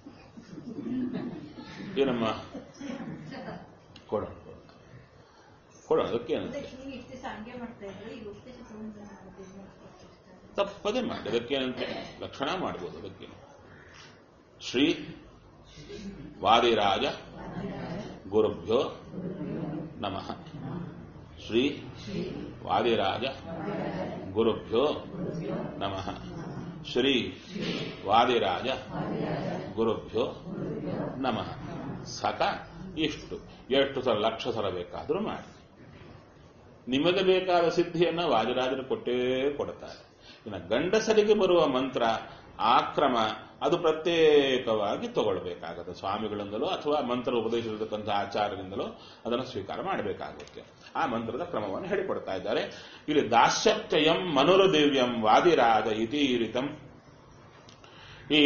ಏನಮ್ಮ ಕೊಡೋಣ ಕೊಡೋಣ ಅದಕ್ಕೇನಂತೆ ಈಗ ಇಷ್ಟು ದಿವಸ ಹಂಗೆ ಮಾಡ್ತಾ ಇದ್ರು ಈಗ ಉಪದೇಶ ತಗೊಂಡು business ಮಾಡ್ತಿರ್ತಾರೆ. ತಪ್ಪದೇ ಮಾಡಿ ಅದಕ್ಕೇನಂತೆ ಲಕ್ಷಣ ಮಾಡ್ಬೋದು ಅದಕ್ಕೆ ಶ್ರೀ ವಾದಿರಾಜ ಗುರುಭ್ಯೋ ನಮಃ ಶ್ರೀ ವಾದಿರಾಜ ಗುರುಭ್ಯೋ ನಮಃ ಶ್ರೀ ವಾದಿರಾಜ ಗುರುಭ್ಯೋ ನಮಃ ಸಾಕ ಇಷ್ಟು ಎಷ್ಟು ಸಲ ಲಕ್ಷ ಸಲ ಬೇಕಾದರೂ ಮಾಡಿ ನಿಮಗೆ ಬೇಕಾದ ಸಿದ್ಧಿಯನ್ನ ವಾದಿರಾಜರು ಕೊಟ್ಟೇ ಕೊಡುತ್ತಾರೆ ಇನ್ನು ಗಂಡಸರಿಗೆ ಬರುವ ಮಂತ್ರ ಆ ಕ್ರಮ ಅದು ಪ್ರತ್ಯೇಕವಾಗಿ ತಗೊಳ್ಬೇಕಾಗುತ್ತೆ ಸ್ವಾಮಿಗಳಿಂದಲೋ ಅಥವಾ ಮಂತ್ರ ಉಪದೇಶಿರತಕ್ಕಂಥ ಆಚಾರ್ಯರಿಂದಲೋ ಅದನ್ನು ಸ್ವೀಕಾರ ಮಾಡಬೇಕಾಗುತ್ತೆ ಆ ಮಂತ್ರದ ಕ್ರಮವನ್ನು ಹೇಳಿಕೊಡ್ತಾ ಇದ್ದಾರೆ ಇಲ್ಲಿ ದಾಸ್ಯತ್ಯಯಂ ಮನುರದೇವ್ಯಂ ವಾದಿರಾಜ ಇತೀರಿತಂ ಈ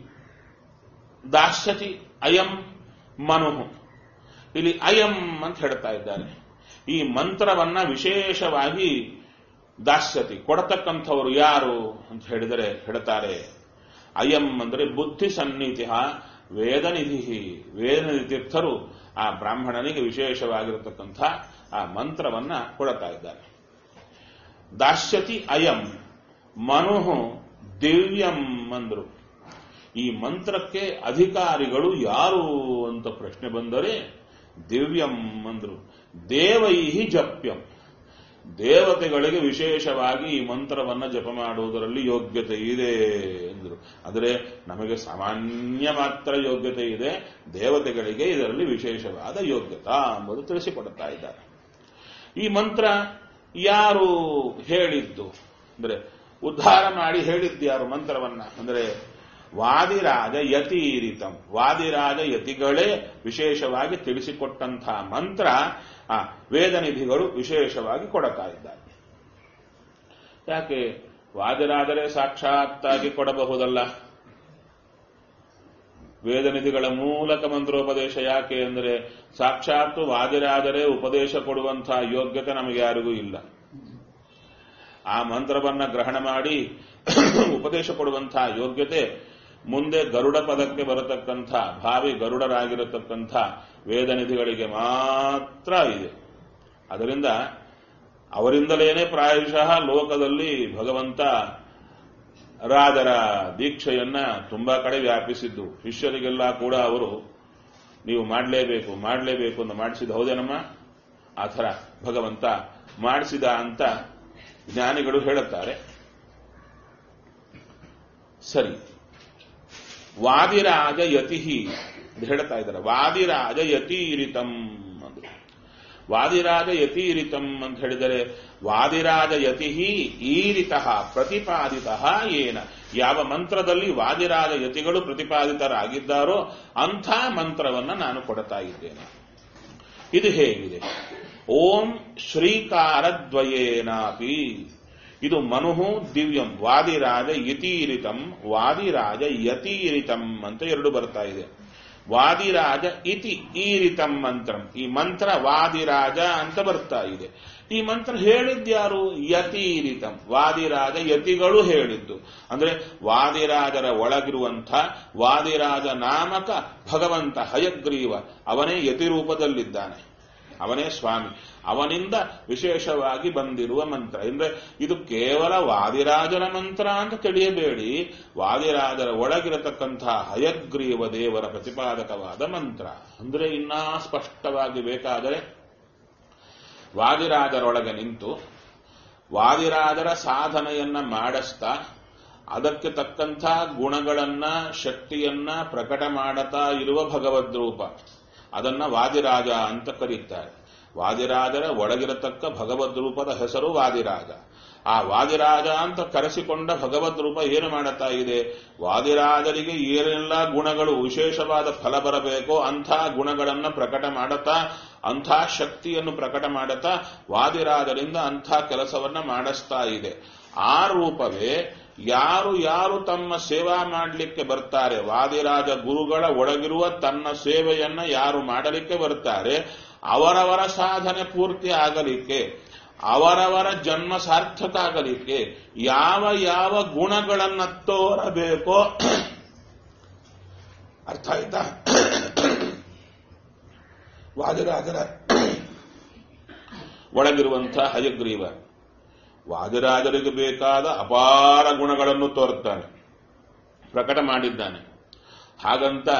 ದಾಸ್ಯತಿ ಅಯಂ ಮನುಹು ಇಲ್ಲಿ ಅಯಂ ಅಂತ ಹೇಳ್ತಾ ಇದ್ದಾರೆ ಈ ಮಂತ್ರವನ್ನ ವಿಶೇಷವಾಗಿ ದಾಸ್ಯತಿ ಕೊಡತಕ್ಕಂಥವರು ಯಾರು ಅಂತ ಹೇಳಿದರೆ ಹೇಳ್ತಾರೆ ಅಯಂ ಅಂದರೆ ಬುದ್ಧಿ ಸನ್ನಿಧಿ ವೇದನಿಧಿ ವೇದನಿಧಿ ತೀರ್ಥರು ಆ ಬ್ರಾಹ್ಮಣನಿಗೆ ವಿಶೇಷವಾಗಿರತಕ್ಕಂಥ ಆ ಮಂತ್ರವನ್ನ ಕೊಡುತ್ತಾ ಇದ್ದಾರೆ ದಾಸ್ಯತಿ ಅಯಂ ಮನುಹು ದಿವ್ಯಂ ಅಂದ್ರು ಈ ಮಂತ್ರಕ್ಕೆ ಅಧಿಕಾರಿಗಳು ಯಾರು ಅಂತ ಪ್ರಶ್ನೆ ಬಂದರೆ ದಿವ್ಯಂ ಅಂದ್ರು ದೇವೈಹಿ ಜಪ್ಯಂ ದೇವತೆಗಳಿಗೆ ವಿಶೇಷವಾಗಿ ಈ ಮಂತ್ರವನ್ನ ಜಪ ಮಾಡುವುದರಲ್ಲಿ ಯೋಗ್ಯತೆ ಇದೆ ಎಂದರು ಆದರೆ ನಮಗೆ ಸಾಮಾನ್ಯ ಮಾತ್ರ ಯೋಗ್ಯತೆ ಇದೆ ದೇವತೆಗಳಿಗೆ ಇದರಲ್ಲಿ ವಿಶೇಷವಾದ ಯೋಗ್ಯತಾ ಎಂಬುದು ತಿಳಿಸಿಕೊಡುತ್ತಾ ಇದ್ದಾರೆ ಈ ಮಂತ್ರ ಯಾರು ಹೇಳಿದ್ದು ಅಂದ್ರೆ ಉದ್ಧಾರ ಮಾಡಿ ಹೇಳಿದ್ದು ಯಾರು ಮಂತ್ರವನ್ನ ಅಂದ್ರೆ ವಾದಿರಾಜ ಯತೀರಿತಂ ವಾದಿರಾಜ ಯತಿಗಳೇ ವಿಶೇಷವಾಗಿ ತಿಳಿಸಿಕೊಟ್ಟಂತಹ ಮಂತ್ರ ಆ ವೇದನಿಧಿಗಳು ವಿಶೇಷವಾಗಿ ಕೊಡುತ್ತಾ ಇದ್ದಾರೆ ಯಾಕೆ ವಾದಿರಾಜರೇ ಸಾಕ್ಷಾತ್ತಾಗಿ ಕೊಡಬಹುದಲ್ಲ ವೇದನಿಧಿಗಳ ಮೂಲಕ ಮಂತ್ರೋಪದೇಶ ಯಾಕೆ ಅಂದರೆ ಸಾಕ್ಷಾತ್ ವಾದಿರಾಜರೇ ಉಪದೇಶ ಕೊಡುವಂತಹ ಯೋಗ್ಯತೆ ನಮಗೆ ಯಾರಿಗೂ ಇಲ್ಲ ಆ ಮಂತ್ರವನ್ನ ಗ್ರಹಣ ಮಾಡಿ ಉಪದೇಶ ಕೊಡುವಂತಹ ಯೋಗ್ಯತೆ ಮುಂದೆ ಗರುಡ ಪದಕ್ಕೆ ಬರತಕ್ಕಂಥ ಭಾವಿ ಗರುಡರಾಗಿರತಕ್ಕಂಥ ವೇದನಿಧಿಗಳಿಗೆ ಮಾತ್ರ ಇದೆ ಅದರಿಂದ ಅವರಿಂದಲೇನೆ ಪ್ರಾಯಶಃ ಲೋಕದಲ್ಲಿ ಭಗವಂತ ರಾಜರ ದೀಕ್ಷೆಯನ್ನ ತುಂಬಾ ಕಡೆ ವ್ಯಾಪಿಸಿದ್ದು ಶಿಷ್ಯರಿಗೆಲ್ಲ ಕೂಡ ಅವರು ನೀವು ಮಾಡಲೇಬೇಕು ಮಾಡಲೇಬೇಕು ಅಂತ ಮಾಡಿಸಿದ ಹೌದೇನಮ್ಮ ಆ ಥರ ಭಗವಂತ ಮಾಡಿಸಿದ ಅಂತ ಜ್ಞಾನಿಗಳು ಹೇಳುತ್ತಾರೆ ಸರಿ ವಾದಿರಾಜ ಯತಿ ಹೇಳ್ತಾ ಇದ್ದಾರೆ ವಾದಿರಾಜ ಯತೀರಿತಂ ಅಂದ್ರು ವಾದಿರಾಜ ಯತೀರಿತಂ ಅಂತ ಹೇಳಿದರೆ ವಾದಿರಾಜ ಯತಿ ಈರಿತ ಪ್ರತಿಪಾದಿತ ಏನ ಯಾವ ಮಂತ್ರದಲ್ಲಿ ವಾದಿರಾಜ ಯತಿಗಳು ಪ್ರತಿಪಾದಿತರಾಗಿದ್ದಾರೋ ಅಂಥ ಮಂತ್ರವನ್ನ ನಾನು ಕೊಡ್ತಾ ಇದ್ದೇನೆ ಇದು ಹೇಗಿದೆ ಓಂ ಶ್ರೀಕಾರದ್ವಯೇನಾಪಿ ಇದು ಮನುಹು ದಿವ್ಯಂ ವಾದಿರಾಜ ಯತೀರಿತಂ ವಾದಿರಾಜ ಯತೀರಿತಂ ಅಂತ ಎರಡು ಬರ್ತಾ ಇದೆ ವಾದಿರಾಜ ಇತಿ ಈರಿತಂ ಮಂತ್ರಂ ಈ ಮಂತ್ರ ವಾದಿರಾಜ ಅಂತ ಬರ್ತಾ ಇದೆ ಈ ಮಂತ್ರ ಹೇಳಿದ್ಯಾರು ಯತೀರಿತಂ ವಾದಿರಾಜ ಯತಿಗಳು ಹೇಳಿದ್ದು ಅಂದ್ರೆ ವಾದಿರಾಜರ ಒಳಗಿರುವಂಥ ವಾದಿರಾಜ ನಾಮಕ ಭಗವಂತ ಹಯಗ್ರೀವ ಅವನೇ ಯತಿ ರೂಪದಲ್ಲಿದ್ದಾನೆ ಅವನೇ ಸ್ವಾಮಿ ಅವನಿಂದ ವಿಶೇಷವಾಗಿ ಬಂದಿರುವ ಮಂತ್ರ ಅಂದ್ರೆ ಇದು ಕೇವಲ ವಾದಿರಾಜನ ಮಂತ್ರ ಅಂತ ತಿಳಿಯಬೇಡಿ ವಾದಿರಾಜರ ಒಳಗಿರತಕ್ಕಂತಹ ಹಯಗ್ರೀವ ದೇವರ ಪ್ರತಿಪಾದಕವಾದ ಮಂತ್ರ ಅಂದ್ರೆ ಇನ್ನೂ ಸ್ಪಷ್ಟವಾಗಿ ಬೇಕಾದರೆ ವಾದಿರಾಜರೊಳಗೆ ನಿಂತು ವಾದಿರಾಜರ ಸಾಧನೆಯನ್ನ ಮಾಡಿಸ್ತಾ ಅದಕ್ಕೆ ತಕ್ಕಂಥ ಗುಣಗಳನ್ನ ಶಕ್ತಿಯನ್ನ ಪ್ರಕಟ ಮಾಡುತ್ತಾ ಇರುವ ಭಗವದ್ರೂಪ ಅದನ್ನ ವಾದಿರಾಜ ಅಂತ ಕರೀತಾರೆ ವಾದಿರಾಜರ ಒಳಗಿರತಕ್ಕ ಭಗವದ್ರೂಪದ ಹೆಸರು ವಾದಿರಾಜ ಆ ವಾದಿರಾಜ ಅಂತ ಕರೆಸಿಕೊಂಡ ಭಗವದ್ ರೂಪ ಏನು ಮಾಡುತ್ತಾ ಇದೆ ವಾದಿರಾಜರಿಗೆ ಏನೆಲ್ಲ ಗುಣಗಳು ವಿಶೇಷವಾದ ಫಲ ಬರಬೇಕೋ ಅಂಥ ಗುಣಗಳನ್ನ ಪ್ರಕಟ ಮಾಡುತ್ತಾ ಅಂಥ ಶಕ್ತಿಯನ್ನು ಪ್ರಕಟ ಮಾಡುತ್ತಾ ವಾದಿರಾಜರಿಂದ ಅಂಥ ಕೆಲಸವನ್ನ ಮಾಡಿಸ್ತಾ ಇದೆ ಆ ರೂಪವೇ ಯಾರು ಯಾರು ತಮ್ಮ ಸೇವಾ ಮಾಡಲಿಕ್ಕೆ ಬರ್ತಾರೆ ವಾದಿರಾಜ ಗುರುಗಳ ಒಳಗಿರುವ ತನ್ನ ಸೇವೆಯನ್ನ ಯಾರು ಮಾಡಲಿಕ್ಕೆ ಬರ್ತಾರೆ ಅವರವರ ಸಾಧನೆ ಪೂರ್ತಿ ಆಗಲಿಕ್ಕೆ ಅವರವರ ಜನ್ಮ ಸಾರ್ಥಕ ಆಗಲಿಕ್ಕೆ ಯಾವ ಯಾವ ಗುಣಗಳನ್ನ ತೋರಬೇಕೋ ಅರ್ಥ ಆಯ್ತಾ ವಾದಿರಾಜರ ಒಳಗಿರುವಂಥ ಹಯಗ್ರೀವ ವಾದಿರಾಜರಿಗೆ ಬೇಕಾದ ಅಪಾರ ಗುಣಗಳನ್ನು ತೋರುತ್ತಾನೆ ಪ್ರಕಟ ಮಾಡಿದ್ದಾನೆ ಹಾಗಂತ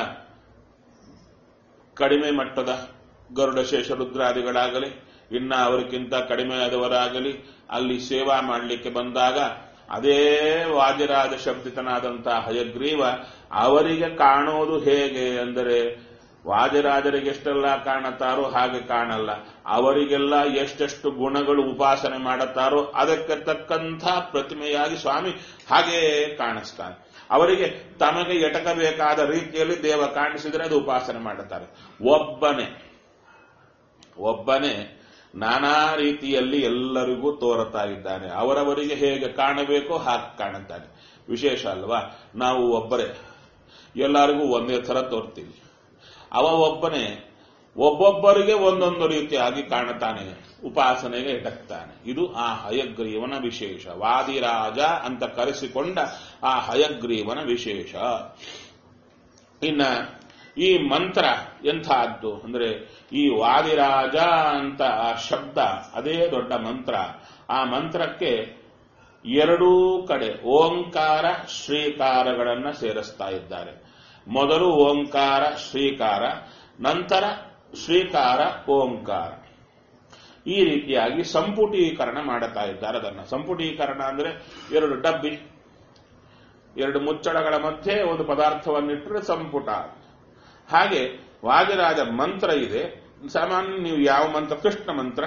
ಕಡಿಮೆ ಮಟ್ಟದ ಗರುಡ ಶೇಷ ರುದ್ರಾದಿಗಳಾಗಲಿ ಇನ್ನ ಅವರಿಗಿಂತ ಕಡಿಮೆಯಾದವರಾಗಲಿ ಅಲ್ಲಿ ಸೇವಾ ಮಾಡಲಿಕ್ಕೆ ಬಂದಾಗ ಅದೇ ವಾದಿರಾಜ ಶಬ್ದಿತನಾದಂತಹ ಹಯಗ್ರೀವ ಅವರಿಗೆ ಕಾಣೋದು ಹೇಗೆ ಅಂದರೆ ವಾದಿರಾಜರಿಗೆ ಎಷ್ಟೆಲ್ಲ ಕಾಣುತ್ತಾರೋ ಹಾಗೆ ಕಾಣಲ್ಲ ಅವರಿಗೆಲ್ಲ ಎಷ್ಟೆಷ್ಟು ಗುಣಗಳು ಉಪಾಸನೆ ಮಾಡುತ್ತಾರೋ ಅದಕ್ಕೆ ತಕ್ಕಂಥ ಪ್ರತಿಮೆಯಾಗಿ ಸ್ವಾಮಿ ಹಾಗೇ ಕಾಣಿಸ್ತಾನೆ ಅವರಿಗೆ ತಮಗೆ ಎಟಕಬೇಕಾದ ರೀತಿಯಲ್ಲಿ ದೇವ ಕಾಣಿಸಿದರೆ ಅದು ಉಪಾಸನೆ ಮಾಡುತ್ತಾರೆ ಒಬ್ಬನೇ ಒಬ್ಬನೇ ನಾನಾ ರೀತಿಯಲ್ಲಿ ಎಲ್ಲರಿಗೂ ತೋರುತ್ತಾ ಇದ್ದಾನೆ ಅವರವರಿಗೆ ಹೇಗೆ ಕಾಣಬೇಕೋ ಹಾಗೆ ಕಾಣುತ್ತಾನೆ ವಿಶೇಷ ಅಲ್ವಾ ನಾವು ಒಬ್ಬರೇ ಎಲ್ಲರಿಗೂ ಒಂದೇ ಥರ ತೋರ್ತೀವಿ ಅವ ಒಬ್ಬನೇ ಒಬ್ಬೊಬ್ಬರಿಗೆ ಒಂದೊಂದು ರೀತಿಯಾಗಿ ಕಾಣುತ್ತಾನೆ ಉಪಾಸನೆಗೆ ಎಟಕ್ತಾನೆ ಇದು ಆ ಹಯಗ್ರೀವನ ವಿಶೇಷ ವಾದಿರಾಜ ಅಂತ ಕರೆಸಿಕೊಂಡ ಆ ಹಯಗ್ರೀವನ ವಿಶೇಷ ಇನ್ನ ಈ ಮಂತ್ರ ಎಂಥದ್ದು ಅಂದ್ರೆ ಈ ವಾದಿರಾಜ ಅಂತ ಆ ಶಬ್ದ ಅದೇ ದೊಡ್ಡ ಮಂತ್ರ ಆ ಮಂತ್ರಕ್ಕೆ ಎರಡೂ ಕಡೆ ಓಂಕಾರ ಶ್ರೀಕಾರಗಳನ್ನ ಸೇರಿಸ್ತಾ ಇದ್ದಾರೆ ಮೊದಲು ಓಂಕಾರ ಶ್ರೀಕಾರ ನಂತರ ಶ್ರೀಕಾರ ಓಂಕಾರ ಈ ರೀತಿಯಾಗಿ ಸಂಪುಟೀಕರಣ ಮಾಡುತ್ತಾ ಇದ್ದಾರೆ ಅದನ್ನ ಸಂಪುಟೀಕರಣ ಅಂದ್ರೆ ಎರಡು ಡಬ್ಬಿ ಎರಡು ಮುಚ್ಚಳಗಳ ಮಧ್ಯೆ ಒಂದು ಪದಾರ್ಥವನ್ನಿಟ್ಟರೆ ಸಂಪುಟ ಹಾಗೆ ವಾದಿರಾಜ ಮಂತ್ರ ಇದೆ ಸಾಮಾನ್ಯ ನೀವು ಯಾವ ಮಂತ್ರ ಕೃಷ್ಣ ಮಂತ್ರ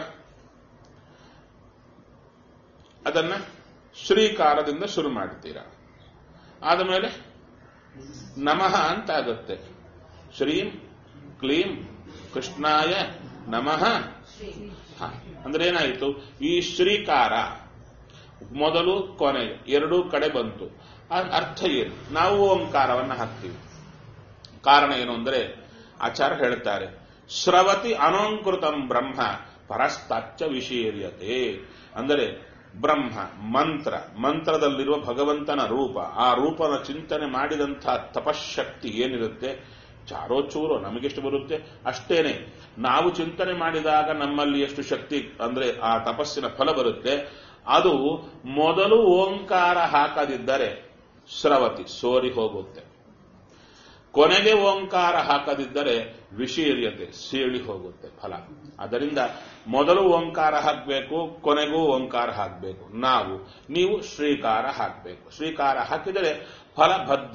ಅದನ್ನ ಶ್ರೀಕಾರದಿಂದ ಶುರು ಮಾಡ್ತೀರಾ ಆದಮೇಲೆ ನಮಃ ಅಂತ ಆಗುತ್ತೆ ಶ್ರೀಂ ಕ್ಲೀಂ ಕೃಷ್ಣಾಯ ನಮಃ ಹ, ಅಂದ್ರೆ ಏನಾಯಿತು ಈ ಶ್ರೀಕಾರ ಮೊದಲು ಕೊನೆ ಎರಡೂ ಕಡೆ ಬಂತು ಆ- ಅರ್ಥ ಏನು ನಾವು ಓಂಕಾರವನ್ನು ಹಾಕ್ತೀವಿ ಕಾರಣ ಏನು ಅಂದ್ರೆ ಆಚಾರ್ಯ ಹೇಳ್ತಾರೆ ಸ್ರವತಿ ಅನೋಂಕೃತಂ ಬ್ರಹ್ಮ ಪರಸ್ತಾಚ್ಚ ವಿಶೀರ್ಯತೆ ಅಂದರೆ ಬ್ರಹ್ಮ ಮಂತ್ರ ಮಂತ್ರದಲ್ಲಿರುವ ಭಗವಂತನ ರೂಪ ಆ ರೂಪನ ಚಿಂತನೆ ಮಾಡಿದಂಥ ತಪಶಕ್ತಿ ಏನಿರುತ್ತೆ ಚಾರೋ ಚೂರೋ ನಮಗೆಷ್ಟು ಬರುತ್ತೆ ಅಷ್ಟೇನೆ ನಾವು ಚಿಂತನೆ ಮಾಡಿದಾಗ ನಮ್ಮಲ್ಲಿ ಎಷ್ಟು ಶಕ್ತಿ ಅಂದ್ರೆ ಆ ತಪಸ್ಸಿನ ಫಲ ಬರುತ್ತೆ ಅದು ಮೊದಲು ಓಂಕಾರ ಹಾಕದಿದ್ದರೆ ಸ್ರವತಿ ಸೋರಿ ಹೋಗುತ್ತೆ ಕೊನೆಗೆ ಓಂಕಾರ ಹಾಕದಿದ್ದರೆ ವಿಶೀರ್ಯತೆ ಸೀಳಿ ಹೋಗುತ್ತೆ ಫಲ ಅದರಿಂದ ಮೊದಲು ಓಂಕಾರ ಹಾಕಬೇಕು ಕೊನೆಗೂ ಓಂಕಾರ ಹಾಕಬೇಕು ನಾವು ನೀವು ಶ್ರೀಕಾರ ಹಾಕಬೇಕು ಶ್ರೀಕಾರ ಹಾಕಿದರೆ ಫಲ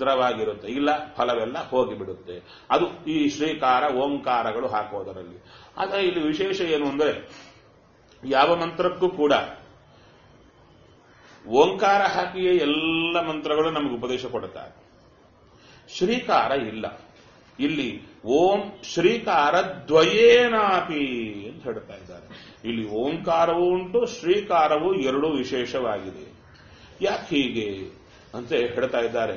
ಭದ್ರವಾಗಿರುತ್ತೆ ಇಲ್ಲ ಫಲವೆಲ್ಲ ಹೋಗಿಬಿಡುತ್ತೆ ಅದು ಈ ಶ್ರೀಕಾರ ಓಂಕಾರಗಳು ಹಾಕೋದರಲ್ಲಿ ಆದರೆ ಇಲ್ಲಿ ವಿಶೇಷ ಏನು ಅಂದರೆ ಯಾವ ಮಂತ್ರಕ್ಕೂ ಕೂಡ ಓಂಕಾರ ಹಾಕಿಯೇ ಎಲ್ಲ ಮಂತ್ರಗಳು ನಮಗೆ ಉಪದೇಶ ಕೊಡುತ್ತಾರೆ ಶ್ರೀಕಾರ ಇಲ್ಲ ಇಲ್ಲಿ ಓಂ ಶ್ರೀಕಾರ ದ್ವಯೇನಾಪಿ ಅಂತ ಹೇಳ್ತಾ ಇದ್ದಾರೆ ಇಲ್ಲಿ ಓಂಕಾರವೂ ಉಂಟು ಶ್ರೀಕಾರವೂ ಎರಡೂ ವಿಶೇಷವಾಗಿದೆ ಯಾಕೆ ಹೀಗೆ ಅಂತ ಹೇಳ್ತಾ ಇದ್ದಾರೆ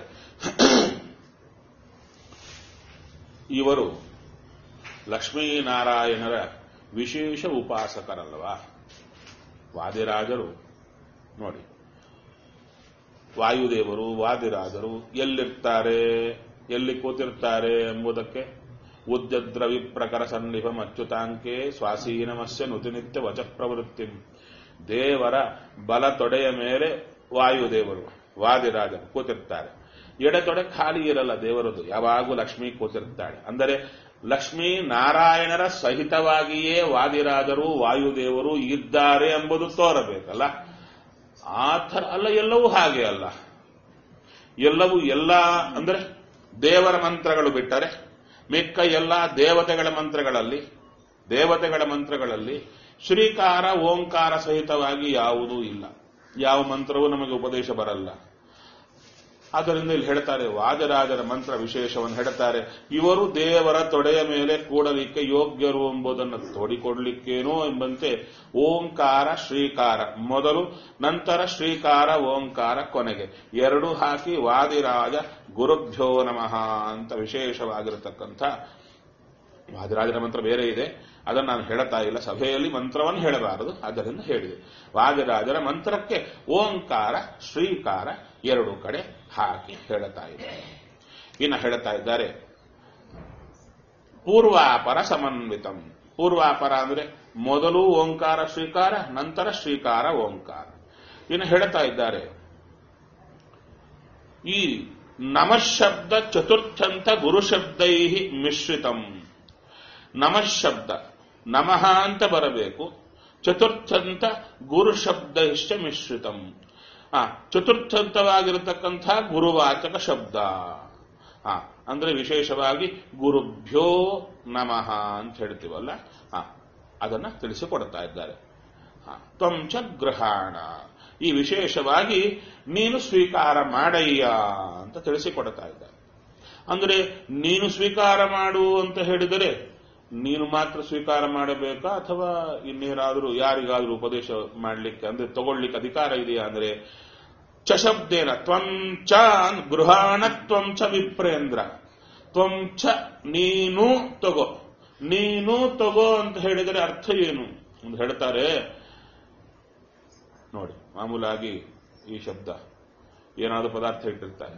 ಇವರು ಲಕ್ಷ್ಮೀನಾರಾಯಣರ ವಿಶೇಷ ಉಪಾಸಕರಲ್ವಾ ವಾದಿರಾಜರು ನೋಡಿ ವಾಯುದೇವರು ವಾದಿರಾಜರು ಎಲ್ಲಿರ್ತಾರೆ ಎಲ್ಲಿ ಕೂತಿರ್ತಾರೆ ಎಂಬುದಕ್ಕೆ ಉದ್ಯದ್ರವಿ ಪ್ರಕರ ಸನ್ನಿಭಂ ಅಚ್ಯುತಾಂಕೆ ಸ್ವಾಸೀನಮಸ್ಯ ನುತಿನಿತ್ಯ ವಚ ಪ್ರವೃತ್ತಿ ದೇವರ ಬಲ ತೊಡೆಯ ಮೇಲೆ ವಾಯುದೇವರು ವಾದಿರಾಜರು ಕೂತಿರ್ತಾರೆ ಎಡೆತೊಡೆ ಖಾಲಿ ಇರಲ್ಲ ದೇವರದು ಯಾವಾಗೂ ಲಕ್ಷ್ಮಿ ಕೂತಿರ್ತಾಳೆ ಅಂದರೆ ಲಕ್ಷ್ಮೀ ನಾರಾಯಣರ ಸಹಿತವಾಗಿಯೇ ವಾದಿರಾಜರು ವಾಯುದೇವರು ಇದ್ದಾರೆ ಎಂಬುದು ತೋರಬೇಕಲ್ಲ ಆ ಥರ ಅಲ್ಲ ಎಲ್ಲವೂ ಹಾಗೆ ಅಲ್ಲ ಎಲ್ಲವೂ ಎಲ್ಲ ಅಂದ್ರೆ ದೇವರ ಮಂತ್ರಗಳು ಬಿಟ್ಟರೆ ಮಿಕ್ಕ ಎಲ್ಲ ದೇವತೆಗಳ ಮಂತ್ರಗಳಲ್ಲಿ ದೇವತೆಗಳ ಮಂತ್ರಗಳಲ್ಲಿ ಶ್ರೀಕಾರ ಓಂಕಾರ ಸಹಿತವಾಗಿ ಯಾವುದೂ ಇಲ್ಲ ಯಾವ ಮಂತ್ರವೂ ನಮಗೆ ಉಪದೇಶ ಬರಲ್ಲ ಆದ್ದರಿಂದ ಇಲ್ಲಿ ಹೇಳ್ತಾರೆ ವಾದರಾಜರ ಮಂತ್ರ ವಿಶೇಷವನ್ನು ಹೇಳ್ತಾರೆ ಇವರು ದೇವರ ತೊಡೆಯ ಮೇಲೆ ಕೂಡಲಿಕ್ಕೆ ಯೋಗ್ಯರು ಎಂಬುದನ್ನು ತೋಡಿಕೊಡ್ಲಿಕ್ಕೇನೋ ಎಂಬಂತೆ ಓಂಕಾರ ಶ್ರೀಕಾರ ಮೊದಲು ನಂತರ ಶ್ರೀಕಾರ ಓಂಕಾರ ಕೊನೆಗೆ ಎರಡು ಹಾಕಿ ವಾದಿರಾಜ ಗುರುಭ್ಯೋ ನಮಃ ಅಂತ ವಿಶೇಷವಾಗಿರತಕ್ಕಂಥ ವಾದಿರಾಜರ ಮಂತ್ರ ಬೇರೆ ಇದೆ ಅದನ್ನು ನಾನು ಹೇಳ್ತಾ ಇಲ್ಲ ಸಭೆಯಲ್ಲಿ ಮಂತ್ರವನ್ನು ಹೇಳಬಾರದು ಆದ್ದರಿಂದ ಹೇಳಿದೆ ವಾದಿರಾಜರ ಮಂತ್ರಕ್ಕೆ ಓಂಕಾರ ಶ್ರೀಕಾರ ಎರಡು ಕಡೆ ಹಾಕಿ ಹೇಳ್ತಾ ಇದ್ದಾರೆ ಇನ್ನು ಹೇಳ್ತಾ ಇದ್ದಾರೆ ಪೂರ್ವಾಪರ ಸಮನ್ವಿತಂ ಪೂರ್ವಾಪರ ಅಂದ್ರೆ ಮೊದಲು ಓಂಕಾರ ಶ್ರೀಕಾರ ನಂತರ ಶ್ರೀಕಾರ ಓಂಕಾರ ಇನ್ನು ಹೇಳ್ತಾ ಇದ್ದಾರೆ ಈ ನಮಶಬ್ದ ಚತುರ್ಥಂತ ಗುರುಶಬ್ದೈ ಮಿಶ್ರಿತಂ ನಮಶಬ್ದ ನಮಃ ಅಂತ ಬರಬೇಕು ಚತುರ್ಥಂತ ಗುರು ಶಬ್ದ ಇಷ್ಟ ಮಿಶ್ರಿತಂ ಆ ಚತುರ್ಥಂತವಾಗಿರತಕ್ಕಂಥ ಗುರುವಾಚಕ ಶಬ್ದ ಆ ಅಂದ್ರೆ ವಿಶೇಷವಾಗಿ ಗುರುಭ್ಯೋ ನಮಃ ಅಂತ ಹೇಳ್ತೀವಲ್ಲ ಆ ಅದನ್ನ ತಿಳಿಸಿಕೊಡ್ತಾ ಇದ್ದಾರೆ ಆ, ತ್ವಂಚ ಗೃಹಾಣ ಈ ವಿಶೇಷವಾಗಿ ನೀನು ಸ್ವೀಕಾರ ಮಾಡಯ್ಯ ಅಂತ ತಿಳಿಸಿಕೊಡ್ತಾ ಇದ್ದಾರೆ ಅಂದ್ರೆ ನೀನು ಸ್ವೀಕಾರ ಮಾಡು ಅಂತ ಹೇಳಿದರೆ ನೀನು ಮಾತ್ರ ಸ್ವೀಕಾರ ಮಾಡಬೇಕಾ ಅಥವಾ ಇನ್ನೇನಾದರೂ ಯಾರಿಗಾದರೂ ಉಪದೇಶ ಮಾಡಲಿಕ್ಕೆ ಅಂದ್ರೆ ತಗೊಳ್ಲಿಕ್ಕೆ ಅಧಿಕಾರ ಇದೆಯಾ ಅಂದ್ರೆ ಚಶಬ್ದೇನ ತ್ವಂಚ ಗೃಹಾಣ ತ್ವಂಚ ವಿಪ್ರೇಂದ್ರ ತ್ವಂಚ ನೀನು ತಗೋ ನೀನು ತಗೋ ಅಂತ ಹೇಳಿದರೆ ಅರ್ಥ ಏನು ಅಂತ ಹೇಳ್ತಾರೆ ನೋಡಿ ಮಾಮೂಲಾಗಿ ಈ ಶಬ್ದ ಏನಾದರೂ ಪದಾರ್ಥ ಇಟ್ಟಿರ್ತಾರೆ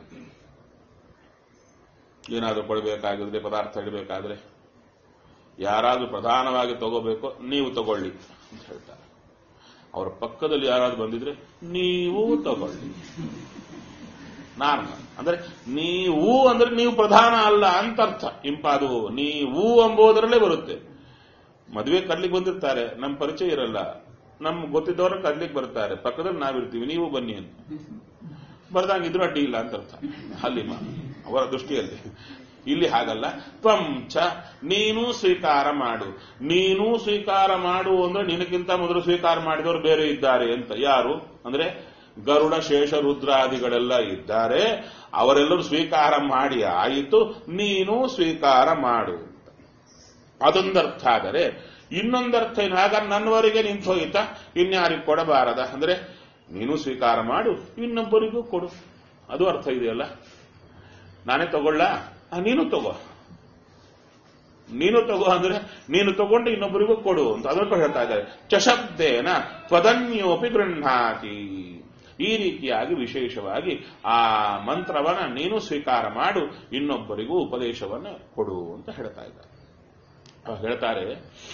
ಏನಾದರೂ ಕೊಡಬೇಕಾಗಿದ್ರೆ ಪದಾರ್ಥ ಇಡಬೇಕಾದ್ರೆ ಯಾರಾದ್ರೂ ಪ್ರಧಾನವಾಗಿ ತಗೋಬೇಕು ನೀವು ತಗೊಳ್ಳಿ ಅಂತ ಹೇಳ್ತಾರೆ ಅವರ ಪಕ್ಕದಲ್ಲಿ ಯಾರಾದ್ರೂ ಬಂದಿದ್ರೆ ನೀವು ತಗೊಳ್ಳಿ ನಾರ್ಮಲ್ ಅಂದ್ರೆ ನೀವು ಅಂದ್ರೆ ನೀವು ಪ್ರಧಾನ ಅಲ್ಲ ಅಂತ ಅರ್ಥ ಇಂಪಾದು ನೀವು ಎಂಬುದರಲ್ಲೇ ಬರುತ್ತೆ ಮದುವೆ ಕರ್ಲಿಕ್ಕೆ ಬಂದಿರ್ತಾರೆ ನಮ್ಮ ಪರಿಚಯ ಇರಲ್ಲ ನಮ್ ಗೊತ್ತಿದ್ದವರ ಕರ್ಲಿಕ್ಕೆ ಬರ್ತಾರೆ ಪಕ್ಕದಲ್ಲಿ ನಾವಿರ್ತೀವಿ ನೀವು ಬನ್ನಿ ಅಂತ ಬರ್ದಂಗ ಇದ್ರೂ ಅಡ್ಡಿ ಇಲ್ಲ ಅಂತ ಅರ್ಥ ಅಲ್ಲಿ ಮಾ- ಅವರ ದೃಷ್ಟಿಯಲ್ಲಿ ಇಲ್ಲಿ ಹಾಗಲ್ಲ ತ್ವಂಚ ನೀನು ಸ್ವೀಕಾರ ಮಾಡು ನೀನು ಸ್ವೀಕಾರ ಮಾಡು ಅಂದ್ರೆ ನಿನಗಿಂತ ಮೊದಲು ಸ್ವೀಕಾರ ಮಾಡಿದವರು ಬೇರೆ ಇದ್ದಾರೆ ಅಂತ ಯಾರು ಅಂದ್ರೆ ಗರುಡ ಶೇಷ ರುದ್ರಾದಿಗಳೆಲ್ಲ ಇದ್ದಾರೆ ಅವರೆಲ್ಲರೂ ಸ್ವೀಕಾರ ಮಾಡಿ ಆಯಿತು ನೀನು ಸ್ವೀಕಾರ ಮಾಡು ಅಂತ ಅದೊಂದರ್ಥ ಆದರೆ ಇನ್ನೊಂದರ್ಥ ಏನು ಹಾಗ ನನ್ನವರೆಗೆ ನಿಂತು ಹೋಯಿತಾ ಇನ್ಯಾರಿಗೆ ಕೊಡಬಾರದ ಅಂದ್ರೆ ನೀನು ಸ್ವೀಕಾರ ಮಾಡು ಇನ್ನೊಬ್ಬರಿಗೂ ಕೊಡು ಅದು ಅರ್ಥ ಇದೆಯಲ್ಲ ನಾನೇ ತಗೊಳ್ಳ ಆ, ನೀನು ತಗೋ ನೀನು ತಗೋ ಅಂದ್ರೆ ನೀನು ತಗೊಂಡು ಇನ್ನೊಬ್ಬರಿಗೂ ಕೊಡು ಅಂತ ಅದನ್ನು ಹೇಳ್ತಾ ಇದ್ದಾರೆ ಚಶಬ್ದೇನ ತ್ವದನ್ಯೋಪಿ ಗೃಹಾತಿ ಈ ರೀತಿಯಾಗಿ ವಿಶೇಷವಾಗಿ ಆ ಮಂತ್ರವನ್ನ ನೀನು ಸ್ವೀಕಾರ ಮಾಡು ಇನ್ನೊಬ್ಬರಿಗೂ ಉಪದೇಶವನ್ನ ಕೊಡು ಅಂತ ಹೇಳ್ತಾ ಇದ್ದಾರೆ ಆ, ಹೇಳ್ತಾರೆ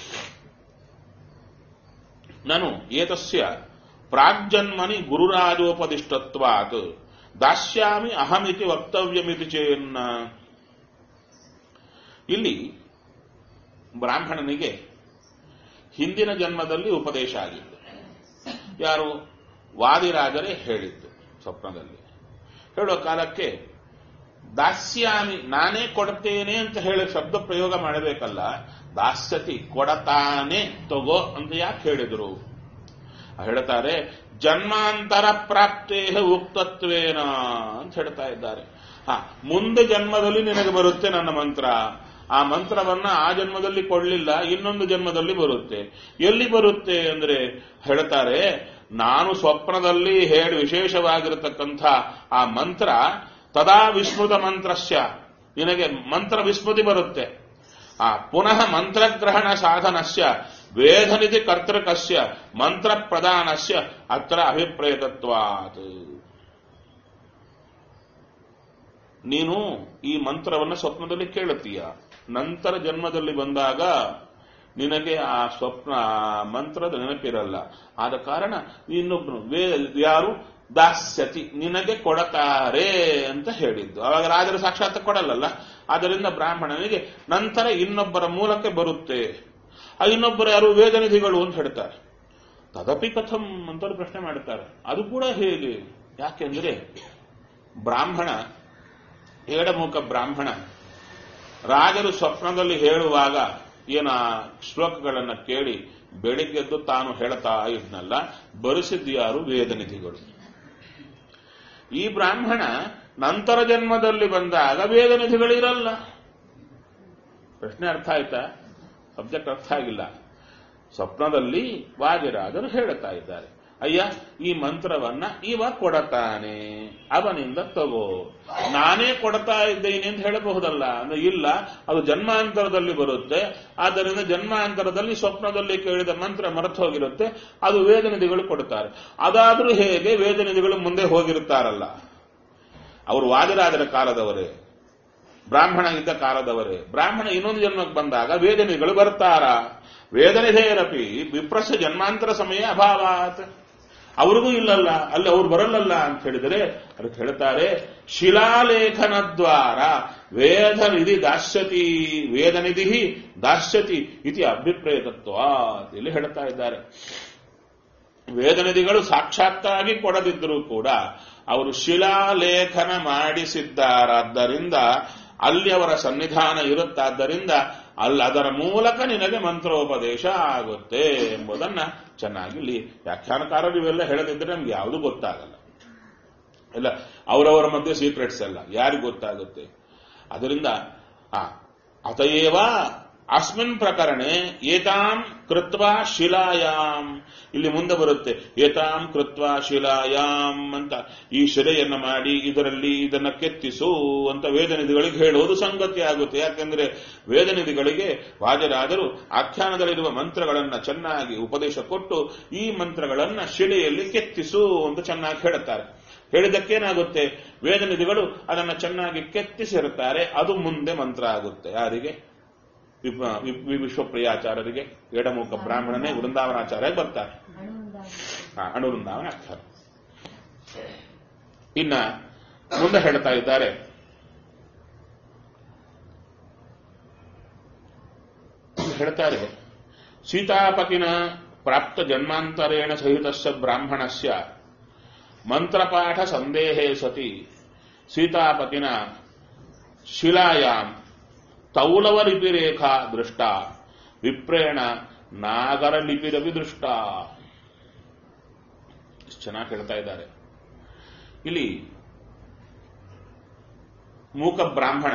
ನಾನು ಏತಸ್ಯ ಪ್ರಾಗ್ಜನ್ಮನಿ ಗುರುರಾಜೋಪದಿಷ್ಟತ್ವಾತ್ ದಾಸ್ಯಾಮಿ ಅಹಮಿತಿ ವಕ್ತವ್ಯಮಿತಿ ಚೇನ್ನ ಇಲ್ಲಿ ಬ್ರಾಹ್ಮಣನಿಗೆ ಹಿಂದಿನ ಜನ್ಮದಲ್ಲಿ ಉಪದೇಶ ಆಗಿತ್ತು ಯಾರು ವಾದಿರಾಜರೇ ಹೇಳಿದ್ದು ಸ್ವಪ್ನದಲ್ಲಿ ಹೇಳೋ ಕಾಲಕ್ಕೆ ದಾಸ್ಯಾಮಿ ನಾನೇ ಕೊಡ್ತೇನೆ ಅಂತ ಹೇಳಿ ಶಬ್ದ ಪ್ರಯೋಗ ಮಾಡಬೇಕಲ್ಲ ದಾಸ್ಯತಿ ಕೊಡತಾನೆ ತಗೋ ಅಂತ ಯಾಕೆ ಹೇಳಿದ್ರು ಹೇಳ್ತಾರೆ ಜನ್ಮಾಂತರ ಪ್ರಾಪ್ತೇ ಉಕ್ತತ್ವೇನ ಅಂತ ಹೇಳ್ತಾ ಇದ್ದಾರೆ ಹ ಮುಂದೆ ಜನ್ಮದಲ್ಲಿ ನಿನಗೆ ಬರುತ್ತೆ ನನ್ನ ಮಂತ್ರ ಆ ಮಂತ್ರವನ್ನ ಆ ಜನ್ಮದಲ್ಲಿ ಕೊಡ್ಲಿಲ್ಲ ಇನ್ನೊಂದು ಜನ್ಮದಲ್ಲಿ ಬರುತ್ತೆ ಎಲ್ಲಿ ಬರುತ್ತೆ ಅಂದ್ರೆ ಹೇಳ್ತಾರೆ ನಾನು ಸ್ವಪ್ನದಲ್ಲಿ ಹೇಳಿ ವಿಶೇಷವಾಗಿರತಕ್ಕಂಥ ಆ ಮಂತ್ರ ತದಾ ವಿಸ್ಮೃತ ಮಂತ್ರಸ್ಯ ನಿನಗೆ ಮಂತ್ರ ವಿಸ್ಮೃತಿ ಬರುತ್ತೆ ಆ ಪುನಃ ಮಂತ್ರಗ್ರಹಣ ಸಾಧನಸ್ಯ ವೇದನಿಧಿ ಕರ್ತೃಕಸ್ಯ ಮಂತ್ರ ಪ್ರದಾನಸ್ಯ ಅತ್ರ ಅಭಿಪ್ರೇತತ್ವಾತ್ ನೀನು ಈ ಮಂತ್ರವನ್ನು ಸ್ವಪ್ನದಲ್ಲಿ ಕೇಳುತ್ತೀಯ ನಂತರ ಜನ್ಮದಲ್ಲಿ ಬಂದಾಗ ನಿನಗೆ ಆ ಸ್ವಪ್ನ ಆ ಮಂತ್ರದ ನೆನಪಿರಲ್ಲ ಆದ ಕಾರಣ ಇನ್ನೊಬ್ಬನು ವೇ ಯಾರು ದಾಸ್ಯತಿ ನಿನಗೆ ಕೊಡತಾರೆ ಅಂತ ಹೇಳಿದ್ದು ಅವಾಗ ರಾಜರು ಸಾಕ್ಷಾತ್ ಕೊಡಲ್ಲಲ್ಲ ಆದ್ದರಿಂದ ಬ್ರಾಹ್ಮಣನಿಗೆ ನಂತರ ಇನ್ನೊಬ್ಬರ ಮೂಲಕ ಬರುತ್ತೆ ಆ ಇನ್ನೊಬ್ಬರು ಯಾರು ವೇದನಿಧಿಗಳು ಅಂತ ಹೇಳ್ತಾರೆ ತದಪಿ ಕಥಂ ಅಂತ ಪ್ರಶ್ನೆ ಮಾಡ್ತಾರೆ ಅದು ಕೂಡ ಹೇಗೆ ಯಾಕೆಂದ್ರೆ ಬ್ರಾಹ್ಮಣ ಏಡಮುಖ ಬ್ರಾಹ್ಮಣ ರಾಜರು ಸ್ವಪ್ನದಲ್ಲಿ ಹೇಳುವಾಗ ಏನ ಶ್ಲೋಕಗಳನ್ನು ಕೇಳಿ ಬೆಳಿಗ್ಗೆದ್ದು ತಾನು ಹೇಳ್ತಾ ಇದ್ನಲ್ಲ ಬರೆಸಿದ್ದು ಯಾರು ವೇದನಿಧಿಗಳು ಈ ಬ್ರಾಹ್ಮಣ ನಂತರ ಜನ್ಮದಲ್ಲಿ ಬಂದಾಗ ವೇದನಿಧಿಗಳಿರಲ್ಲ ಪ್ರಶ್ನೆ ಅರ್ಥ ಆಯ್ತಾ ಸಬ್ಜೆಕ್ಟ್ ಅರ್ಥ ಆಗಿಲ್ಲ ಸ್ವಪ್ನದಲ್ಲಿ ವಾದಿರಾಜರು ಹೇಳುತ್ತಾ ಇದ್ದಾರೆ ಅಯ್ಯ ಈ ಮಂತ್ರವನ್ನ ಇವ ಕೊಡತಾನೆ ಅವನಿಂದ ತಗೋ ನಾನೇ ಕೊಡ್ತಾ ಇದ್ದೇನೆ ಅಂತ ಹೇಳಬಹುದಲ್ಲ ಅಂದ್ರೆ ಇಲ್ಲ ಅದು ಜನ್ಮಾಂತರದಲ್ಲಿ ಬರುತ್ತೆ ಆದ್ದರಿಂದ ಜನ್ಮಾಂತರದಲ್ಲಿ ಸ್ವಪ್ನದಲ್ಲಿ ಕೇಳಿದ ಮಂತ್ರ ಮರೆತು ಹೋಗಿರುತ್ತೆ ಅದು ವೇದನಿಧಿಗಳು ಕೊಡ್ತಾರೆ ಅದಾದ್ರೂ ಹೇಗೆ ವೇದನಿಧಿಗಳು ಮುಂದೆ ಹೋಗಿರುತ್ತಾರಲ್ಲ ಅವರು ವಾದಿರಾಜರ ಕಾಲದವರೇ ಬ್ರಾಹ್ಮಣ ಇದ್ದ ಕಾಲದವರೇ ಬ್ರಾಹ್ಮಣ ಇನ್ನೊಂದು ಜನ್ಮಕ್ಕೆ ಬಂದಾಗ ವೇದನೆಗಳು ಬರ್ತಾರ ವೇದನೆಧೇರಪಿ ವಿಪ್ರಸ ಜನ್ಮಾಂತರ ಸಮಯ ಅಭಾವಾತ್ ಅವ್ರಿಗೂ ಇಲ್ಲಲ್ಲ ಅಲ್ಲಿ ಅವ್ರು ಬರಲ್ಲಲ್ಲ ಅಂತ ಹೇಳಿದರೆ ಅದಕ್ಕೆ ಹೇಳ್ತಾರೆ ಶಿಲಾಲೇಖನ ದ್ವಾರ ವೇದನಿಧಿ ದಾಸ್ಯತಿ ವೇದನಿಧಿ ದಾಸ್ಯತಿ ಇತಿ ಅಭಿಪ್ರೇತತ್ವ ಇಲ್ಲಿ ಹೇಳ್ತಾ ಇದ್ದಾರೆ ವೇದನಿಧಿಗಳು ಸಾಕ್ಷಾತ್ತಾಗಿ ಕೊಡದಿದ್ದರೂ ಕೂಡ ಅವರು ಶಿಲಾಲೇಖನ ಮಾಡಿಸಿದ್ದಾರಾದ್ದರಿಂದ ಅಲ್ಲಿ ಅವರ ಸನ್ನಿಧಾನ ಇರುತ್ತಾದ್ದರಿಂದ ಅಲ್ಲಿ ಅದರ ಮೂಲಕ ನಿನಗೆ ಮಂತ್ರೋಪದೇಶ ಆಗುತ್ತೆ ಎಂಬುದನ್ನ ಚೆನ್ನಾಗಿ ಇಲ್ಲಿ ವ್ಯಾಖ್ಯಾನಕಾರರು ಇವೆಲ್ಲ ಹೇಳದಿದ್ರೆ ನಮ್ಗೆ ಯಾವುದು ಗೊತ್ತಾಗಲ್ಲ ಇಲ್ಲ ಅವರವರ ಮಧ್ಯೆ ಸೀಕ್ರೆಟ್ಸ್ ಎಲ್ಲ ಯಾರಿಗೆ ಗೊತ್ತಾಗುತ್ತೆ ಅದರಿಂದ ಆ ಅತಯೇವ ಅಸ್ಮಿನ್ ಪ್ರಕರಣೆ ಏತಾಂ ಕೃತ್ವಾ ಶಿಲಾಯಾಮ್ ಇಲ್ಲಿ ಮುಂದೆ ಬರುತ್ತೆ ಏತಾಂ ಕೃತ್ವಾ ಶಿಲಾಯಾಮ್ ಅಂತ ಈ ಶಿಲೆಯನ್ನ ಮಾಡಿ ಇದರಲ್ಲಿ ಇದನ್ನ ಕೆತ್ತಿಸು ಅಂತ ವೇದನಿಧಿಗಳಿಗೆ ಹೇಳುವುದು ಸಂಗತಿ ಆಗುತ್ತೆ ಯಾಕೆಂದ್ರೆ ವೇದನಿಧಿಗಳಿಗೆ ವಾಜರಾದರು ಆಖ್ಯಾನದಲ್ಲಿರುವ ಮಂತ್ರಗಳನ್ನ ಚೆನ್ನಾಗಿ ಉಪದೇಶ ಕೊಟ್ಟು ಈ ಮಂತ್ರಗಳನ್ನ ಶಿಲೆಯಲ್ಲಿ ಕೆತ್ತಿಸು ಅಂತ ಚೆನ್ನಾಗಿ ಹೇಳುತ್ತಾರೆ ಹೇಳಿದಕ್ಕೇನಾಗುತ್ತೆ ವೇದನಿಧಿಗಳು ಅದನ್ನು ಚೆನ್ನಾಗಿ ಕೆತ್ತಿಸಿರುತ್ತಾರೆ ಅದು ಮುಂದೆ ಮಂತ್ರ ಆಗುತ್ತೆ ಯಾರಿಗೆ ವಿಪ- ವಿ- ವಿಶ್ವಪ್ರಿಯಾಚಾರ್ಯರಿಗೆ ಎಡಮುಖ ಬ್ರಾಹ್ಮಣನೇ ವೃಂದಾವನಾಚಾರ್ಯ ಬರ್ತಾರೆ ಹಾ, ಅಣುವೃಂದಾವನ ಆಗ್ತಾರೆ ಇನ್ನ ಮುಂದೆ ಹೇಳ್ತಾ ಇದ್ದಾರೆ ಹೇಳ್ತಾರೆ ಸೀತಾಪತಿನ ಪ್ರಾಪ್ತ ಜನ್ಮಾಂತರೇಣ ಸಹಿತಸ್ಯ ಬ್ರಾಹ್ಮಣಸ್ಯ ಮಂತ್ರಪಾಠ ಸಂದೇಹೇ ಸತಿ ಸೀತಾಪತಿನ ಶಿಲಾಯಾಂ ತೌಲವಲಿಪಿರೇಖಾ ದೃಷ್ಟ ವಿಪ್ರೇಣ ನಾಗರಲಿಪಿರವಿ ದೃಷ್ಟ ಇಷ್ಟು ಚೆನ್ನಾಗಿ ಹೇಳ್ತಾ ಇದ್ದಾರೆ ಇಲ್ಲಿ ಮೂಕ ಬ್ರಾಹ್ಮಣ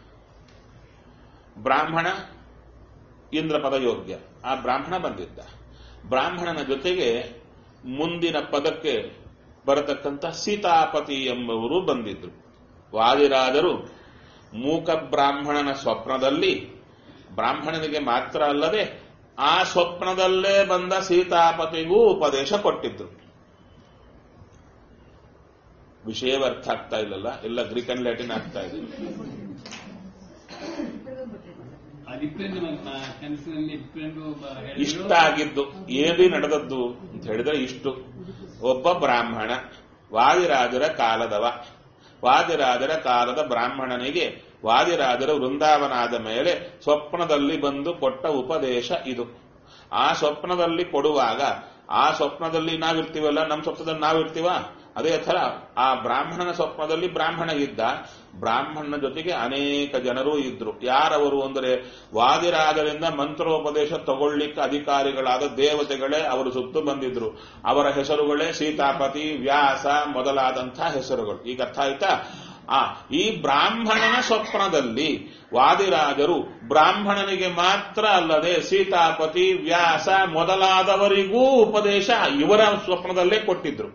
ಬ್ರಾಹ್ಮಣ ಇಂದ್ರ ಪದಯೋಗ್ಯ ಆ ಬ್ರಾಹ್ಮಣ ಬಂದಿದ್ದ ಬ್ರಾಹ್ಮಣನ ಜೊತೆಗೆ ಮುಂದಿನ ಪದಕ್ಕೆ ಬರತಕ್ಕಂಥ ಸೀತಾಪತಿ ಎಂಬುವರು ಬಂದಿದ್ರು ವಾದಿರಾದರು ಮೂಕ ಬ್ರಾಹ್ಮಣನ ಸ್ವಪ್ನದಲ್ಲಿ ಬ್ರಾಹ್ಮಣನಿಗೆ ಮಾತ್ರ ಅಲ್ಲದೆ ಆ ಸ್ವಪ್ನದಲ್ಲೇ ಬಂದ ಸೀತಾಪತಿಗೂ ಉಪದೇಶ ಕೊಟ್ಟಿದ್ರು ವಿಷಯವೇ ಅರ್ಥ ಆಗ್ತಾ ಇಲ್ಲಲ್ಲ ಎಲ್ಲ ಗ್ರೀಕ್ ಅಂಡ್ ಲ್ಯಾಟಿನ್ ಆಗ್ತಾ ಇದೆ ಆ ಡಿಫ್ರೆಂಟ್ ಕನಸಿನಲ್ಲಿ ಡಿಫ್ರೆಂಟ್ ಇಷ್ಟ ಆಗಿದ್ದು ಏನೇ ನಡೆದದ್ದು ಅಂತ ಹೇಳಿದ್ರೆ ಇಷ್ಟು ಒಬ್ಬ ಬ್ರಾಹ್ಮಣ ವಾದಿರಾಜರ ಕಾಲದವ ವಾದಿರಾಜರ ಕಾಲದ ಬ್ರಾಹ್ಮಣನಿಗೆ ವಾದಿರಾಜರ ವೃಂದಾವನಾದ ಮೇಲೆ ಸ್ವಪ್ನದಲ್ಲಿ ಬಂದು ಕೊಟ್ಟ ಉಪದೇಶ ಇದು ಆ ಸ್ವಪ್ನದಲ್ಲಿ ಕೊಡುವಾಗ ಆ ಸ್ವಪ್ನದಲ್ಲಿ ನಾವಿರ್ತೀವಲ್ಲ ನಮ್ಮ ಸ್ವಪ್ನದಲ್ಲಿ ನಾವಿರ್ತೀವ ಅದೇ ಥರ ಆ ಬ್ರಾಹ್ಮಣನ ಸ್ವಪ್ನದಲ್ಲಿ ಬ್ರಾಹ್ಮಣ ಇದ್ದ ಬ್ರಾಹ್ಮಣನ ಜೊತೆಗೆ ಅನೇಕ ಜನರು ಇದ್ರು ಯಾರವರು ಅಂದರೆ ವಾದಿರಾಜರಿಂದ ಮಂತ್ರೋಪದೇಶ ತಗೊಳ್ಳಿಕ್ಕೆ ಅಧಿಕಾರಿಗಳಾದ ದೇವತೆಗಳೇ ಅವರು ಸುತ್ತು ಬಂದಿದ್ರು ಅವರ ಹೆಸರುಗಳೇ ಸೀತಾಪತಿ ವ್ಯಾಸ ಮೊದಲಾದಂಥ ಹೆಸರುಗಳು ಈಗ ಅರ್ಥ ಆಯ್ತಾ ಆ ಈ ಬ್ರಾಹ್ಮಣನ ಸ್ವಪ್ನದಲ್ಲಿ ವಾದಿರಾಜರು ಬ್ರಾಹ್ಮಣನಿಗೆ ಮಾತ್ರ ಅಲ್ಲದೆ ಸೀತಾಪತಿ ವ್ಯಾಸ ಮೊದಲಾದವರಿಗೂ ಉಪದೇಶ ಇವರ ಸ್ವಪ್ನದಲ್ಲೇ ಕೊಟ್ಟಿದ್ರು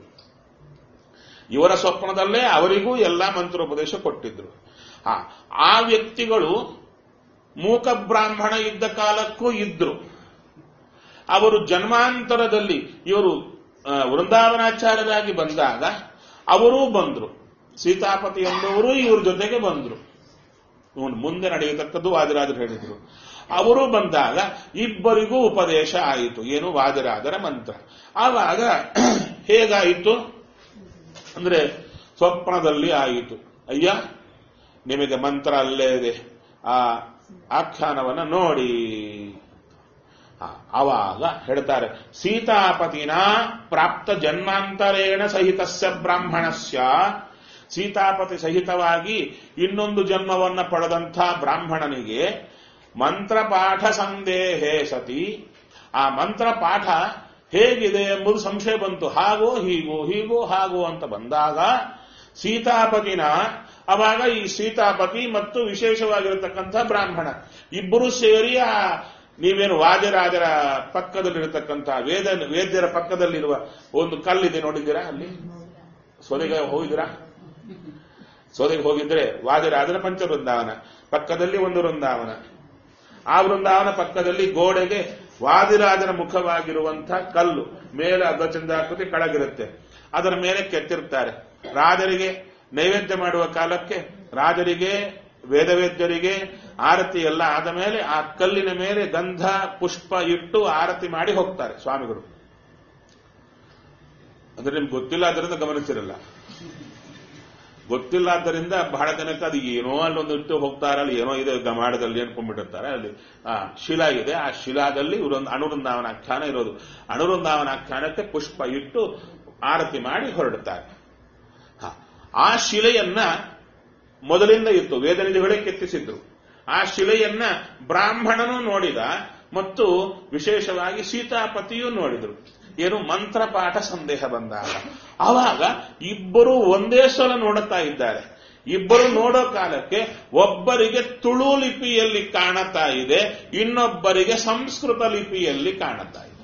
ಇವರ ಸ್ವಪ್ನದಲ್ಲೇ ಅವರಿಗೂ ಎಲ್ಲ ಮಂತ್ರೋಪದೇಶ ಕೊಟ್ಟಿದ್ರು ಆ ಆ ವ್ಯಕ್ತಿಗಳು ಮೂಕ ಬ್ರಾಹ್ಮಣ ಇದ್ದ ಕಾಲಕ್ಕೂ ಇದ್ರು ಅವರು ಜನ್ಮಾಂತರದಲ್ಲಿ ಇವರು ಆ, ವೃಂದಾವನಾಚಾರ್ಯರಾಗಿ ಬಂದಾಗ ಅವರೂ ಬಂದ್ರು ಸೀತಾಪತಿ ಎಂಬವರು ಇವ್ರ ಜೊತೆಗೆ ಬಂದ್ರು ಇವ್ನು ಮುಂದೆ ನಡೆಯತಕ್ಕದ್ದು ವಾದಿರಾಜರು ಹೇಳಿದ್ರು ಅವರು ಬಂದಾಗ ಇಬ್ಬರಿಗೂ ಉಪದೇಶ ಆಯಿತು ಏನು ವಾದಿರಾಜರ ಮಂತ್ರ ಆವಾಗ ಹೇಗಾಯಿತು ಅಂದ್ರೆ ಸ್ವಪ್ನದಲ್ಲಿ ಆಯಿತು ಅಯ್ಯ ನಿಮಗೆ ಮಂತ್ರ ಅಲ್ಲೇ ಇದೆ ಆ ಆಖ್ಯಾನವನ್ನ ನೋಡಿ ಆ, ಆವಾಗ ಹೇಳ್ತಾರೆ ಸೀತಾಪತಿನ ಪ್ರಾಪ್ತ ಜನ್ಮಾಂತರೇಣ ಸಹಿತಸ್ಯ ಬ್ರಾಹ್ಮಣಸ್ಯ ಸೀತಾಪತಿ ಸಹಿತವಾಗಿ ಇನ್ನೊಂದು ಜನ್ಮವನ್ನ ಪಡೆದಂಥ ಬ್ರಾಹ್ಮಣನಿಗೆ ಮಂತ್ರಪಾಠ ಸಂದೇಹೇ ಸತಿ ಆ ಮಂತ್ರ ಪಾಠ ಹೇಗಿದೆ ಎಂಬುದು ಸಂಶಯ ಬಂತು ಹಾಗೋ ಹೀಗೋ ಹೀಗೋ ಹಾಗೋ ಅಂತ ಬಂದಾಗ ಸೀತಾಪತಿನ ಅವಾಗ ಈ ಸೀತಾಪತಿ ಮತ್ತು ವಿಶೇಷವಾಗಿರತಕ್ಕಂಥ ಬ್ರಾಹ್ಮಣ ಇಬ್ಬರು ಸೇರಿ ಆ ನೀವೇನು ವಾದ್ಯರಾಜರ ಪಕ್ಕದಲ್ಲಿರತಕ್ಕಂಥ ವೇದ ವೇದ್ಯರ ಪಕ್ಕದಲ್ಲಿರುವ ಒಂದು ಕಲ್ಲಿದೆ ನೋಡಿದ್ದೀರಾ ಅಲ್ಲಿ ಸೊದೆಗೆ ಹೋಗಿದ್ದೀರಾ ಸೋದೆಗೆ ಹೋಗಿದ್ರೆ ವಾದಿರಾಜನ ಪಂಚವೃಂದಾವನ ಪಕ್ಕದಲ್ಲಿ ಒಂದು ವೃಂದಾವನ ಆ ವೃಂದಾವನ ಪಕ್ಕದಲ್ಲಿ ಗೋಡೆಗೆ ವಾದಿರಾಜನ ಮುಖವಾಗಿರುವಂತಹ ಕಲ್ಲು ಮೇಲೆ ಅರ್ಧಚಂದ್ರಾಕೃತಿ ಕೆಳಗಿರುತ್ತೆ ಅದರ ಮೇಲೆ ಕೆತ್ತಿರ್ತಾರೆ ರಾಜರಿಗೆ ನೈವೇದ್ಯ ಮಾಡುವ ಕಾಲಕ್ಕೆ ರಾಜರಿಗೆ ವೇದವೇದ್ಯರಿಗೆ ಆರತಿ ಎಲ್ಲ ಆದ ಮೇಲೆ ಆ ಕಲ್ಲಿನ ಮೇಲೆ ಗಂಧ ಪುಷ್ಪ ಇಟ್ಟು ಆರತಿ ಮಾಡಿ ಹೋಗ್ತಾರೆ ಸ್ವಾಮಿಗಳು ಅಂದ್ರೆ ನಿಮ್ಗೆ ಗೊತ್ತಿಲ್ಲ ಅದರಿಂದ ಗಮನಿಸಿರಲ್ಲ ಗೊತ್ತಿಲ್ಲ ಆದ್ದರಿಂದ ಬಹಳ ಜನಕ್ಕೆ ಅದು ಏನೋ ಅಲ್ಲೊಂದು ಇಟ್ಟು ಹೋಗ್ತಾರಲ್ಲ ಏನೋ ಇದೆ ಗಮಾಡದಲ್ಲಿ ಅನ್ಕೊಂಡ್ಬಿಟ್ಟಿರ್ತಾರೆ ಅಲ್ಲಿ ಆ ಶಿಲಾ ಇದೆ ಆ ಶಿಲಾದಲ್ಲಿ ಇವರೊಂದು ಅಣುವೃಂದಾವನ ಆಖ್ಯಾನ ಇರೋದು ಅಣುವೃಂದಾವನ ಆಖ್ಯಾನಕ್ಕೆ ಪುಷ್ಪ ಇಟ್ಟು ಆರತಿ ಮಾಡಿ ಹೊರಡುತ್ತಾರೆ ಹ. ಆ ಶಿಲೆಯನ್ನ ಮೊದಲಿಂದ ಇತ್ತು ವೇದನಿಧಿಗಳೇ ಕೆತ್ತಿಸಿದ್ರು ಆ ಶಿಲೆಯನ್ನ ಬ್ರಾಹ್ಮಣನು ನೋಡಿದ ಮತ್ತು ವಿಶೇಷವಾಗಿ ಸೀತಾಪತಿಯು ನೋಡಿದ್ರು ಏನು ಮಂತ್ರಪಾಠ ಸಂದೇಹ ಬಂದಾಗ ಆವಾಗ ಇಬ್ಬರು ಒಂದೇ ಸಲ ನೋಡುತ್ತಾ ಇದ್ದಾರೆ ಇಬ್ಬರು ನೋಡೋ ಕಾಲಕ್ಕೆ ಒಬ್ಬರಿಗೆ ತುಳು ಲಿಪಿಯಲ್ಲಿ ಕಾಣುತ್ತಾ ಇದೆ ಇನ್ನೊಬ್ಬರಿಗೆ ಸಂಸ್ಕೃತ ಲಿಪಿಯಲ್ಲಿ ಕಾಣುತ್ತಾ ಇದೆ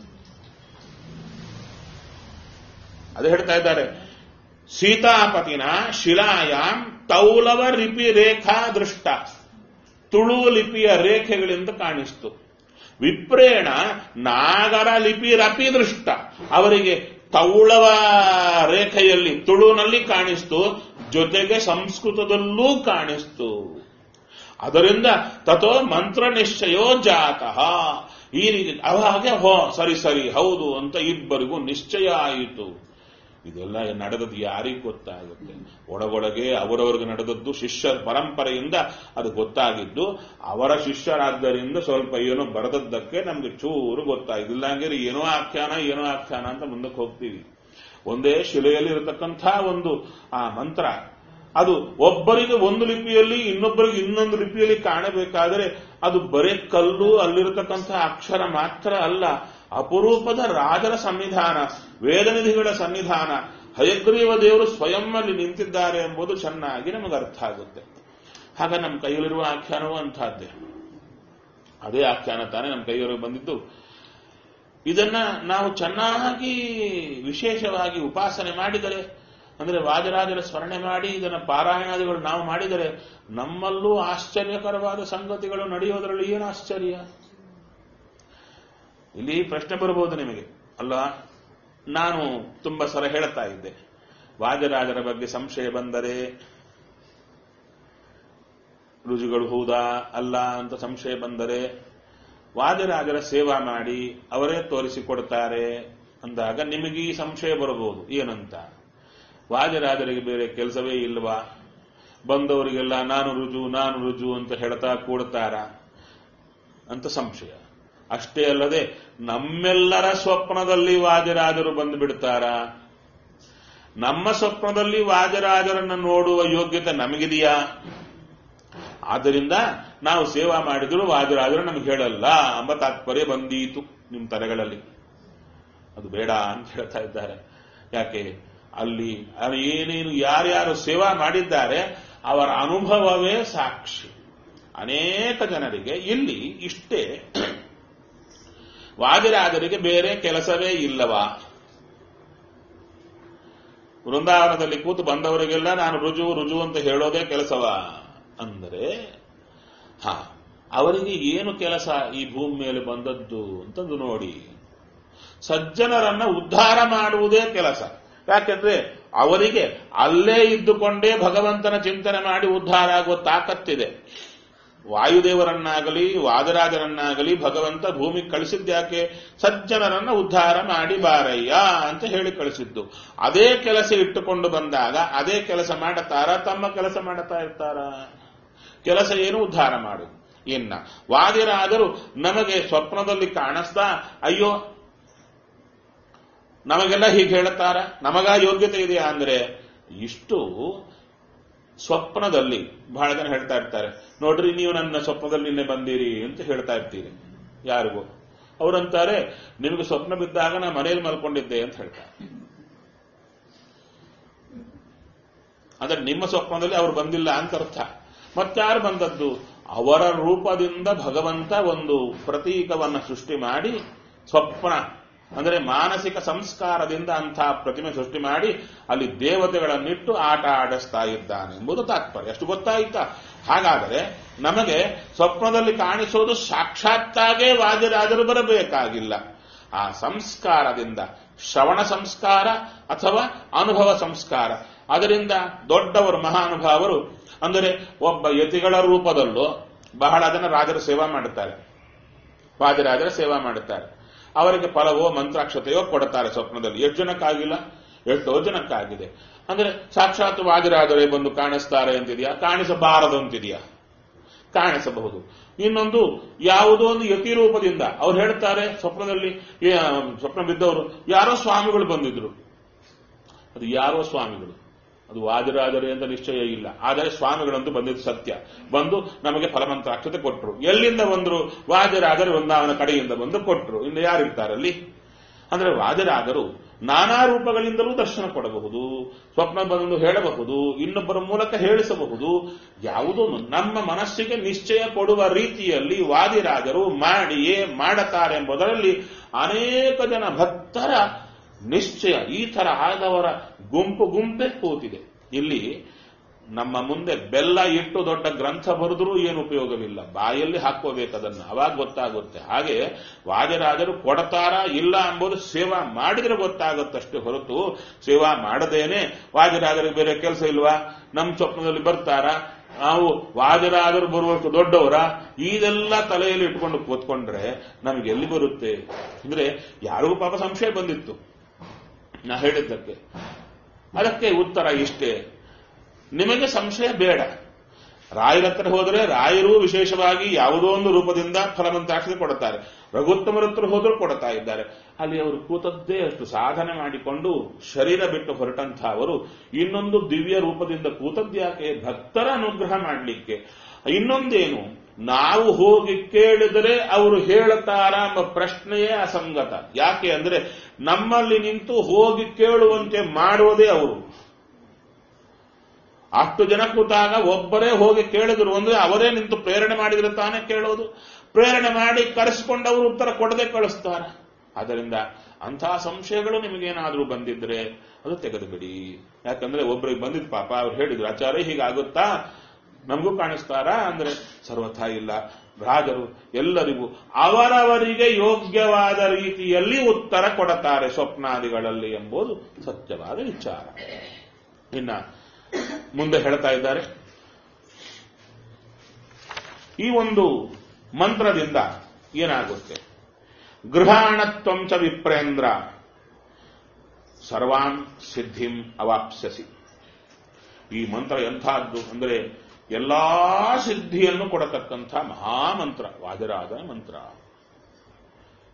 ಅದು ಹೇಳ್ತಾ ಇದ್ದಾರೆ ಸೀತಾಪತಿನ ಶಿಲಾಯಾಮ್ ತೌಲವ ಲಿಪಿ ರೇಖಾ ದೃಷ್ಟ ತುಳು ಲಿಪಿಯ ರೇಖೆಗಳಿಂದ ಕಾಣಿಸ್ತು ವಿಪ್ರೇಣ ನಾಗರ ಲಿಪಿ ರಪಿ ದೃಷ್ಟ ಅವರಿಗೆ ತೌಳವ ರೇಖೆಯಲ್ಲಿ ತುಳುನಲ್ಲಿ ಕಾಣಿಸ್ತು ಜೊತೆಗೆ ಸಂಸ್ಕೃತದಲ್ಲೂ ಕಾಣಿಸ್ತು ಅದರಿಂದ ತಥೋ ಮಂತ್ರ ನಿಶ್ಚಯೋ ಜಾತಃ ಈ ರೀತಿ ಅವಾಗ ಹೋ ಸರಿ ಸರಿ ಹೌದು ಅಂತ ಇಬ್ಬರಿಗೂ ನಿಶ್ಚಯ ಆಯಿತು ಇದೆಲ್ಲ ನಡೆದದ್ದು ಯಾರಿಗೆ ಗೊತ್ತಾಗುತ್ತೆ ಒಳಗೊಳಗೆ ಅವರವರಿಗೆ ನಡೆದದ್ದು ಶಿಷ್ಯ ಪರಂಪರೆಯಿಂದ ಅದು ಗೊತ್ತಾಗಿದ್ದು ಅವರ ಶಿಷ್ಯರಾದ್ದರಿಂದ ಸ್ವಲ್ಪ ಏನೋ ಬರೆದದ್ದಕ್ಕೆ ನಮ್ಗೆ ಚೂರು ಗೊತ್ತಾಗಿದೆ ಇಲ್ಲಾಂದ್ರೆ ಏನೋ ಆಖ್ಯಾನ ಏನೋ ಆಖ್ಯಾನ ಅಂತ ಮುಂದಕ್ಕೆ ಹೋಗ್ತೀವಿ ಒಂದೇ ಶಿಲೆಯಲ್ಲಿ ಇರತಕ್ಕಂಥ ಒಂದು ಆ ಮಂತ್ರ ಅದು ಒಬ್ಬರಿಗೆ ಒಂದು ಲಿಪಿಯಲ್ಲಿ ಇನ್ನೊಬ್ಬರಿಗೆ ಇನ್ನೊಂದು ಲಿಪಿಯಲ್ಲಿ ಕಾಣಬೇಕಾದರೆ ಅದು ಬರೇ ಕಲ್ಲು ಅಲ್ಲಿರತಕ್ಕಂಥ ಅಕ್ಷರ ಮಾತ್ರ ಅಲ್ಲ ಅಪರೂಪದ ರಾಜರ ಸನ್ನಿಧಾನ ವೇದನಿಧಿಗಳ ಸನ್ನಿಧಾನ ಹಯಗ್ರೀವ ದೇವರು ಸ್ವಯಂ ಅಲ್ಲಿ ನಿಂತಿದ್ದಾರೆ ಎಂಬುದು ಚೆನ್ನಾಗಿ ನಮಗೆ ಅರ್ಥ ಆಗುತ್ತೆ ಆಗ ನಮ್ಮ ಕೈಯಲ್ಲಿರುವ ಆಖ್ಯಾನವೂ ಅಂತಹದ್ದೇ ಅದೇ ಆಖ್ಯಾನ ತಾನೇ ನಮ್ಮ ಕೈಯೊಳಗೆ ಬಂದಿದ್ದು ಇದನ್ನ ನಾವು ಚೆನ್ನಾಗಿ ವಿಶೇಷವಾಗಿ ಉಪಾಸನೆ ಮಾಡಿದರೆ ಅಂದ್ರೆ ವಾಜರಾಜರ ಸ್ಮರಣೆ ಮಾಡಿ ಇದನ್ನ ಪಾರಾಯಣಾದಿಗಳು ನಾವು ಮಾಡಿದರೆ ನಮ್ಮಲ್ಲೂ ಆಶ್ಚರ್ಯಕರವಾದ ಸಂಗತಿಗಳು ನಡೆಯೋದರಲ್ಲಿ ಏನು ಆಶ್ಚರ್ಯ ಇಲ್ಲಿ ಪ್ರಶ್ನೆ ಬರಬಹುದು ನಿಮಗೆ ಅಲ್ಲ ನಾನು ತುಂಬಾ ಸಲ ಹೇಳ್ತಾ ಇದ್ದೆ ವಾಜರಾಜರ ಬಗ್ಗೆ ಸಂಶಯ ಬಂದರೆ ರುಜುಗಳು ಹೌದಾ ಅಲ್ಲ ಅಂತ ಸಂಶಯ ಬಂದರೆ ವಾಜರಾಜರ ಸೇವಾ ಮಾಡಿ ಅವರೇ ತೋರಿಸಿಕೊಡ್ತಾರೆ ಅಂದಾಗ ನಿಮಗೆ ಈ ಸಂಶಯ ಬರಬಹುದು ಏನಂತ ವಾಜರಾಜರಿಗೆ ಬೇರೆ ಕೆಲಸವೇ ಇಲ್ವಾ ಬಂದವರಿಗೆಲ್ಲ ನಾನು ರುಜು ನಾನು ರುಜು ಅಂತ ಹೇಳ್ತಾ ಕೂಡ್ತಾರ ಅಂತ ಸಂಶಯ ಅಷ್ಟೇ ಅಲ್ಲದೆ ನಮ್ಮೆಲ್ಲರ ಸ್ವಪ್ನದಲ್ಲಿ ವಾದಿರಾಜರು ಬಂದು ಬಿಡ್ತಾರಾ ನಮ್ಮ ಸ್ವಪ್ನದಲ್ಲಿ ವಾಜರಾಜರನ್ನ ನೋಡುವ ಯೋಗ್ಯತೆ ನಮಗಿದೆಯಾ ಆದ್ದರಿಂದ ನಾವು ಸೇವಾ ಮಾಡಿದ್ರು ವಾಜರಾಜರು ನಮಗೆ ಹೇಳಲ್ಲ ಎಂಬ ತಾತ್ಪರ್ಯ ಬಂದೀತು ನಿಮ್ಮ ತಲೆಗಳಲ್ಲಿ ಅದು ಬೇಡ ಅಂತ ಹೇಳ್ತಾ ಇದ್ದಾರೆ ಯಾಕೆ ಅಲ್ಲಿ ಅಲ್ಲಿ ಏನೇನು ಯಾರ್ಯಾರು ಸೇವಾ ಮಾಡಿದ್ದಾರೆ ಅವರ ಅನುಭವವೇ ಸಾಕ್ಷಿ ಅನೇಕ ಜನರಿಗೆ ಇಲ್ಲಿ ಇಷ್ಟೇ ವಾದಿರಾಜರಿಗೆ ಬೇರೆ ಕೆಲಸವೇ ಇಲ್ಲವಾ ವೃಂದಾವನದಲ್ಲಿ ಕೂತು ಬಂದವರಿಗೆಲ್ಲ ನಾನು ರುಜು ರುಜು ಅಂತ ಹೇಳೋದೇ ಕೆಲಸವ ಅಂದರೆ ಹಾ ಅವರಿಗೆ ಏನು ಕೆಲಸ ಈ ಭೂಮಿ ಮೇಲೆ ಬಂದದ್ದು ಅಂತಂದು ನೋಡಿ ಸಜ್ಜನರನ್ನ ಉದ್ಧಾರ ಮಾಡುವುದೇ ಕೆಲಸ ಯಾಕೆಂದ್ರೆ ಅವರಿಗೆ ಅಲ್ಲೇ ಇದ್ದುಕೊಂಡೇ ಭಗವಂತನ ಚಿಂತನೆ ಮಾಡಿ ಉದ್ಧಾರ ಆಗುವ ತಾಕತ್ತಿದೆ ವಾಯುದೇವರನ್ನಾಗಲಿ ವಾದರಾಜರನ್ನಾಗಲಿ ಭಗವಂತ ಭೂಮಿ ಕಳಿಸಿದ್ಯಾಕೆ ಸಜ್ಜನರನ್ನ ಉದ್ಧಾರ ಮಾಡಿ ಬಾರಯ್ಯ ಅಂತ ಹೇಳಿ ಕಳಿಸಿದ್ದು ಅದೇ ಕೆಲಸ ಇಟ್ಟುಕೊಂಡು ಬಂದಾಗ ಅದೇ ಕೆಲಸ ಮಾಡುತ್ತಾರ ತಮ್ಮ ಕೆಲಸ ಮಾಡುತ್ತಾ ಇರ್ತಾರ ಕೆಲಸ ಏನು ಉದ್ಧಾರ ಮಾಡು ಇನ್ನ ವಾದಿರಾದರು ನಮಗೆ ಸ್ವಪ್ನದಲ್ಲಿ ಕಾಣಿಸ್ತಾ ಅಯ್ಯೋ ನಮಗೆಲ್ಲ ಹೀಗೆ ಹೇಳುತ್ತಾರ ನಮಗ ಯೋಗ್ಯತೆ ಇದೆಯಾ ಅಂದ್ರೆ ಇಷ್ಟು ಸ್ವಪ್ನದಲ್ಲಿ ಬಹಳ ಜನ ಹೇಳ್ತಾ ಇರ್ತಾರೆ ನೋಡ್ರಿ ನೀವು ನನ್ನ ಸ್ವಪ್ನದಲ್ಲಿ ನಿನ್ನೆ ಬಂದಿರಿ ಅಂತ ಹೇಳ್ತಾ ಇರ್ತೀರಿ ಯಾರಿಗೂ ಅವರಂತಾರೆ ನಿಮಗೆ ಸ್ವಪ್ನ ಬಿದ್ದಾಗ ನಾ ಮನೆಯಲ್ಲಿ ಮಲ್ಕೊಂಡಿದ್ದೆ ಅಂತ ಹೇಳ್ತಾರೆ ಅಂದ್ರೆ ನಿಮ್ಮ ಸ್ವಪ್ನದಲ್ಲಿ ಅವ್ರು ಬಂದಿಲ್ಲ ಅಂತ ಅರ್ಥ ಮತ್ತಾರು ಬಂದದ್ದು ಅವರ ರೂಪದಿಂದ ಭಗವಂತ ಒಂದು ಪ್ರತೀಕವನ್ನು ಸೃಷ್ಟಿ ಮಾಡಿ ಸ್ವಪ್ನ ಅಂದರೆ ಮಾನಸಿಕ ಸಂಸ್ಕಾರದಿಂದ ಅಂಥ ಪ್ರತಿಮೆ ಸೃಷ್ಟಿ ಮಾಡಿ ಅಲ್ಲಿ ದೇವತೆಗಳನ್ನಿಟ್ಟು ಆಟ ಆಡಿಸ್ತಾ ಇದ್ದಾನೆ ಎಂಬುದು ತಾತ್ಪರ್ಯ ಅಷ್ಟು ಗೊತ್ತಾಯ್ತಾ ಹಾಗಾದರೆ ನಮಗೆ ಸ್ವಪ್ನದಲ್ಲಿ ಕಾಣಿಸೋದು ಸಾಕ್ಷಾತ್ತಾಗೇ ವಾದಿರಾಜರು ಬರಬೇಕಾಗಿಲ್ಲ ಆ ಸಂಸ್ಕಾರದಿಂದ ಶ್ರವಣ ಸಂಸ್ಕಾರ ಅಥವಾ ಅನುಭವ ಸಂಸ್ಕಾರ ಅದರಿಂದ ದೊಡ್ಡವರು ಮಹಾನುಭಾವರು ಅಂದರೆ ಒಬ್ಬ ಯತಿಗಳ ರೂಪದಲ್ಲೂ ಬಹಳ ಜನ ರಾಜರ ಸೇವಾ ಮಾಡುತ್ತಾರೆ ವಾದಿರಾಜರ ಸೇವಾ ಮಾಡುತ್ತಾರೆ ಅವರಿಗೆ ಫಲವೋ ಮಂತ್ರಾಕ್ಷತೆಯೋ ಕೊಡುತ್ತಾರೆ ಸ್ವಪ್ನದಲ್ಲಿ ಎಷ್ಟು ಜನಕ್ಕಾಗಿಲ್ಲ ಎಷ್ಟೋ ಜನಕ್ಕಾಗಿದೆ ಅಂದ್ರೆ ಸಾಕ್ಷಾತ್ ವಾದಿರಾಜರೇ ಬಂದು ಕಾಣಿಸ್ತಾರೆ ಅಂತಿದೆಯಾ ಕಾಣಿಸಬಾರದು ಅಂತಿದೆಯಾ ಕಾಣಿಸಬಹುದು ಇನ್ನೊಂದು ಯಾವುದೋ ಒಂದು ಯತಿ ರೂಪದಿಂದ ಅವ್ರು ಹೇಳ್ತಾರೆ ಸ್ವಪ್ನದಲ್ಲಿ ಏ- ಸ್ವಪ್ನ ಬಿದ್ದವರು ಯಾರೋ ಸ್ವಾಮಿಗಳು ಬಂದಿದ್ರು ಅದು ಯಾರೋ ಸ್ವಾಮಿಗಳು ಅದು ವಾದಿರಾಜರೇ ಅಂತ ನಿಶ್ಚಯ ಇಲ್ಲ ಆದರೆ ಸ್ವಾಮಿಗಳಂತೂ ಬಂದಿದ್ದು ಸತ್ಯ ಬಂದು ನಮಗೆ ಫಲಮಂತ್ರಾಕ್ಷತೆ ಕೊಟ್ಟರು ಎಲ್ಲಿಂದ ಬಂದ್ರು ವಾದಿರಾಜರು ವೃಂದಾವನ ಕಡೆಯಿಂದ ಬಂದು ಕೊಟ್ಟರು ಇನ್ನು ಯಾರಿರ್ತಾರಲ್ಲಿ ಅಂದ್ರೆ ವಾದಿರಾಜರು ನಾನಾ ರೂಪಗಳಿಂದಲೂ ದರ್ಶನ ಕೊಡಬಹುದು ಸ್ವಪ್ನ ಬಂದು ಹೇಳಬಹುದು ಇನ್ನೊಬ್ಬರ ಮೂಲಕ ಹೇಳಿಸಬಹುದು ಯಾವುದೊಂದು ನಮ್ಮ ಮನಸ್ಸಿಗೆ ನಿಶ್ಚಯ ಕೊಡುವ ರೀತಿಯಲ್ಲಿ ವಾದಿರಾಜರು ಮಾಡಿಯೇ ಮಾಡುತ್ತಾರೆ ಎಂಬುದರಲ್ಲಿ ಅನೇಕ ಜನ ಭಕ್ತರ ನಿಶ್ಚಯ ಈ ತರ ಆದವರ ಗುಂಪು ಗುಂಪೇ ಕೂತಿದೆ ಇಲ್ಲಿ ನಮ್ಮ ಮುಂದೆ ಬೆಲ್ಲ ಇಟ್ಟು ದೊಡ್ಡ ಗ್ರಂಥ ಬರೆದ್ರೂ ಏನು ಉಪಯೋಗವಿಲ್ಲ ಬಾಯಲ್ಲಿ ಹಾಕೋಬೇಕದನ್ನ ಅವಾಗ ಗೊತ್ತಾಗುತ್ತೆ ಹಾಗೆ ವಾಜರಾಜರು ಕೊಡತಾರ ಇಲ್ಲ ಎಂಬುದು ಸೇವಾ ಮಾಡಿದ್ರೆ ಗೊತ್ತಾಗುತ್ತಷ್ಟೇ ಹೊರತು ಸೇವಾ ಮಾಡದೇನೆ ವಾಜರಾಜರಿಗೆ ಬೇರೆ ಕೆಲಸ ಇಲ್ವಾ ನಮ್ಮ ಸ್ವಪ್ನದಲ್ಲಿ ಬರ್ತಾರ ನಾವು ವಾಜರಾಜರು ಬರುವಷ್ಟು ದೊಡ್ಡವರ ಇದೆಲ್ಲ ತಲೆಯಲ್ಲಿ ಇಟ್ಕೊಂಡು ಕೂತ್ಕೊಂಡ್ರೆ ನಮ್ಗೆ ಎಲ್ಲಿ ಬರುತ್ತೆ ಅಂದ್ರೆ ಯಾರಿಗೂ ಪಾಪ ಸಂಶಯ ಬಂದಿತ್ತು ನಾ ಹೇಳಿದ್ದಕ್ಕೆ ಅದಕ್ಕೆ ಉತ್ತರ ಇಷ್ಟೇ ನಿಮಗೆ ಸಂಶಯ ಬೇಡ ರಾಯರ ಹತ್ರ ಹೋದರೆ ರಾಯರು ವಿಶೇಷವಾಗಿ ಯಾವುದೋ ಒಂದು ರೂಪದಿಂದ ಫಲಮಂತಾಕ್ಷತೆ ಕೊಡುತ್ತಾರೆ ರಘುತ್ತಮರ ಹತ್ರ ಹೋದರೂ ಕೊಡ್ತಾ ಇದ್ದಾರೆ ಅಲ್ಲಿ ಅವರು ಕೂತದ್ದೇ ಅಷ್ಟು ಸಾಧನೆ ಮಾಡಿಕೊಂಡು ಶರೀರ ಬಿಟ್ಟು ಹೊರಟಂಥ ಅವರು ಇನ್ನೊಂದು ದಿವ್ಯ ರೂಪದಿಂದ ಕೂತದ್ಯಾಕೆ ಭಕ್ತರ ಅನುಗ್ರಹ ಮಾಡಲಿಕ್ಕೆ ಇನ್ನೊಂದೇನು ನಾವು ಹೋಗಿ ಕೇಳಿದರೆ ಅವರು ಹೇಳುತ್ತಾರ ಎಂಬ ಪ್ರಶ್ನೆಯೇ ಅಸಂಗತ ಯಾಕೆ ಅಂದ್ರೆ ನಮ್ಮಲ್ಲಿ ನಿಂತು ಹೋಗಿ ಕೇಳುವಂತೆ ಮಾಡುವುದೇ ಅವರು ಅಷ್ಟು ಜನ ಕೂತಾಗ ಒಬ್ಬರೇ ಹೋಗಿ ಕೇಳಿದ್ರು ಅಂದ್ರೆ ಅವರೇ ನಿಂತು ಪ್ರೇರಣೆ ಮಾಡಿದ್ರೆ ತಾನೇ ಕೇಳೋದು ಪ್ರೇರಣೆ ಮಾಡಿ ಕರೆಸಿಕೊಂಡವರು ಉತ್ತರ ಕೊಡದೆ ಕಳಿಸ್ತಾರೆ ಆದ್ದರಿಂದ ಅಂತಹ ಸಂಶಯಗಳು ನಿಮಗೇನಾದ್ರೂ ಬಂದಿದ್ರೆ ಅದು ತೆಗೆದು ಬಿಡಿ ಯಾಕಂದ್ರೆ ಒಬ್ಬರಿಗೆ ಬಂದಿದ್ ಪಾಪ ಅವ್ರು ಹೇಳಿದ್ರು ಆಚಾರ್ಯ ಹೀಗಾಗುತ್ತಾ ನಮಗೂ ಕಾಣಿಸ್ತಾರಾ ಅಂದ್ರೆ ಸರ್ವಥಾ ಇಲ್ಲ ರಾಜರು ಎಲ್ಲರಿಗೂ ಅವರವರಿಗೆ ಯೋಗ್ಯವಾದ ರೀತಿಯಲ್ಲಿ ಉತ್ತರ ಕೊಡುತ್ತಾರೆ ಸ್ವಪ್ನಾದಿಗಳಲ್ಲಿ ಎಂಬುದು ಸತ್ಯವಾದ ವಿಚಾರ ಇನ್ನ ಮುಂದೆ ಹೇಳ್ತಾ ಇದ್ದಾರೆ ಈ ಒಂದು ಮಂತ್ರದಿಂದ ಏನಾಗುತ್ತೆ ಗೃಹಾಣತ್ವಂಚ ವಿಪ್ರೇಂದ್ರ ಸರ್ವಾನ್ ಸಿದ್ಧಿಂ ಅವಾಪ್ಸ್ಯಸಿ ಈ ಮಂತ್ರ ಎಂಥದ್ದು ಅಂದರೆ ಎಲ್ಲಾ ಸಿದ್ಧಿಯನ್ನು ಕೊಡತಕ್ಕಂಥ ಮಹಾಮಂತ್ರ ವಾದಿರಾಜನ ಮಂತ್ರ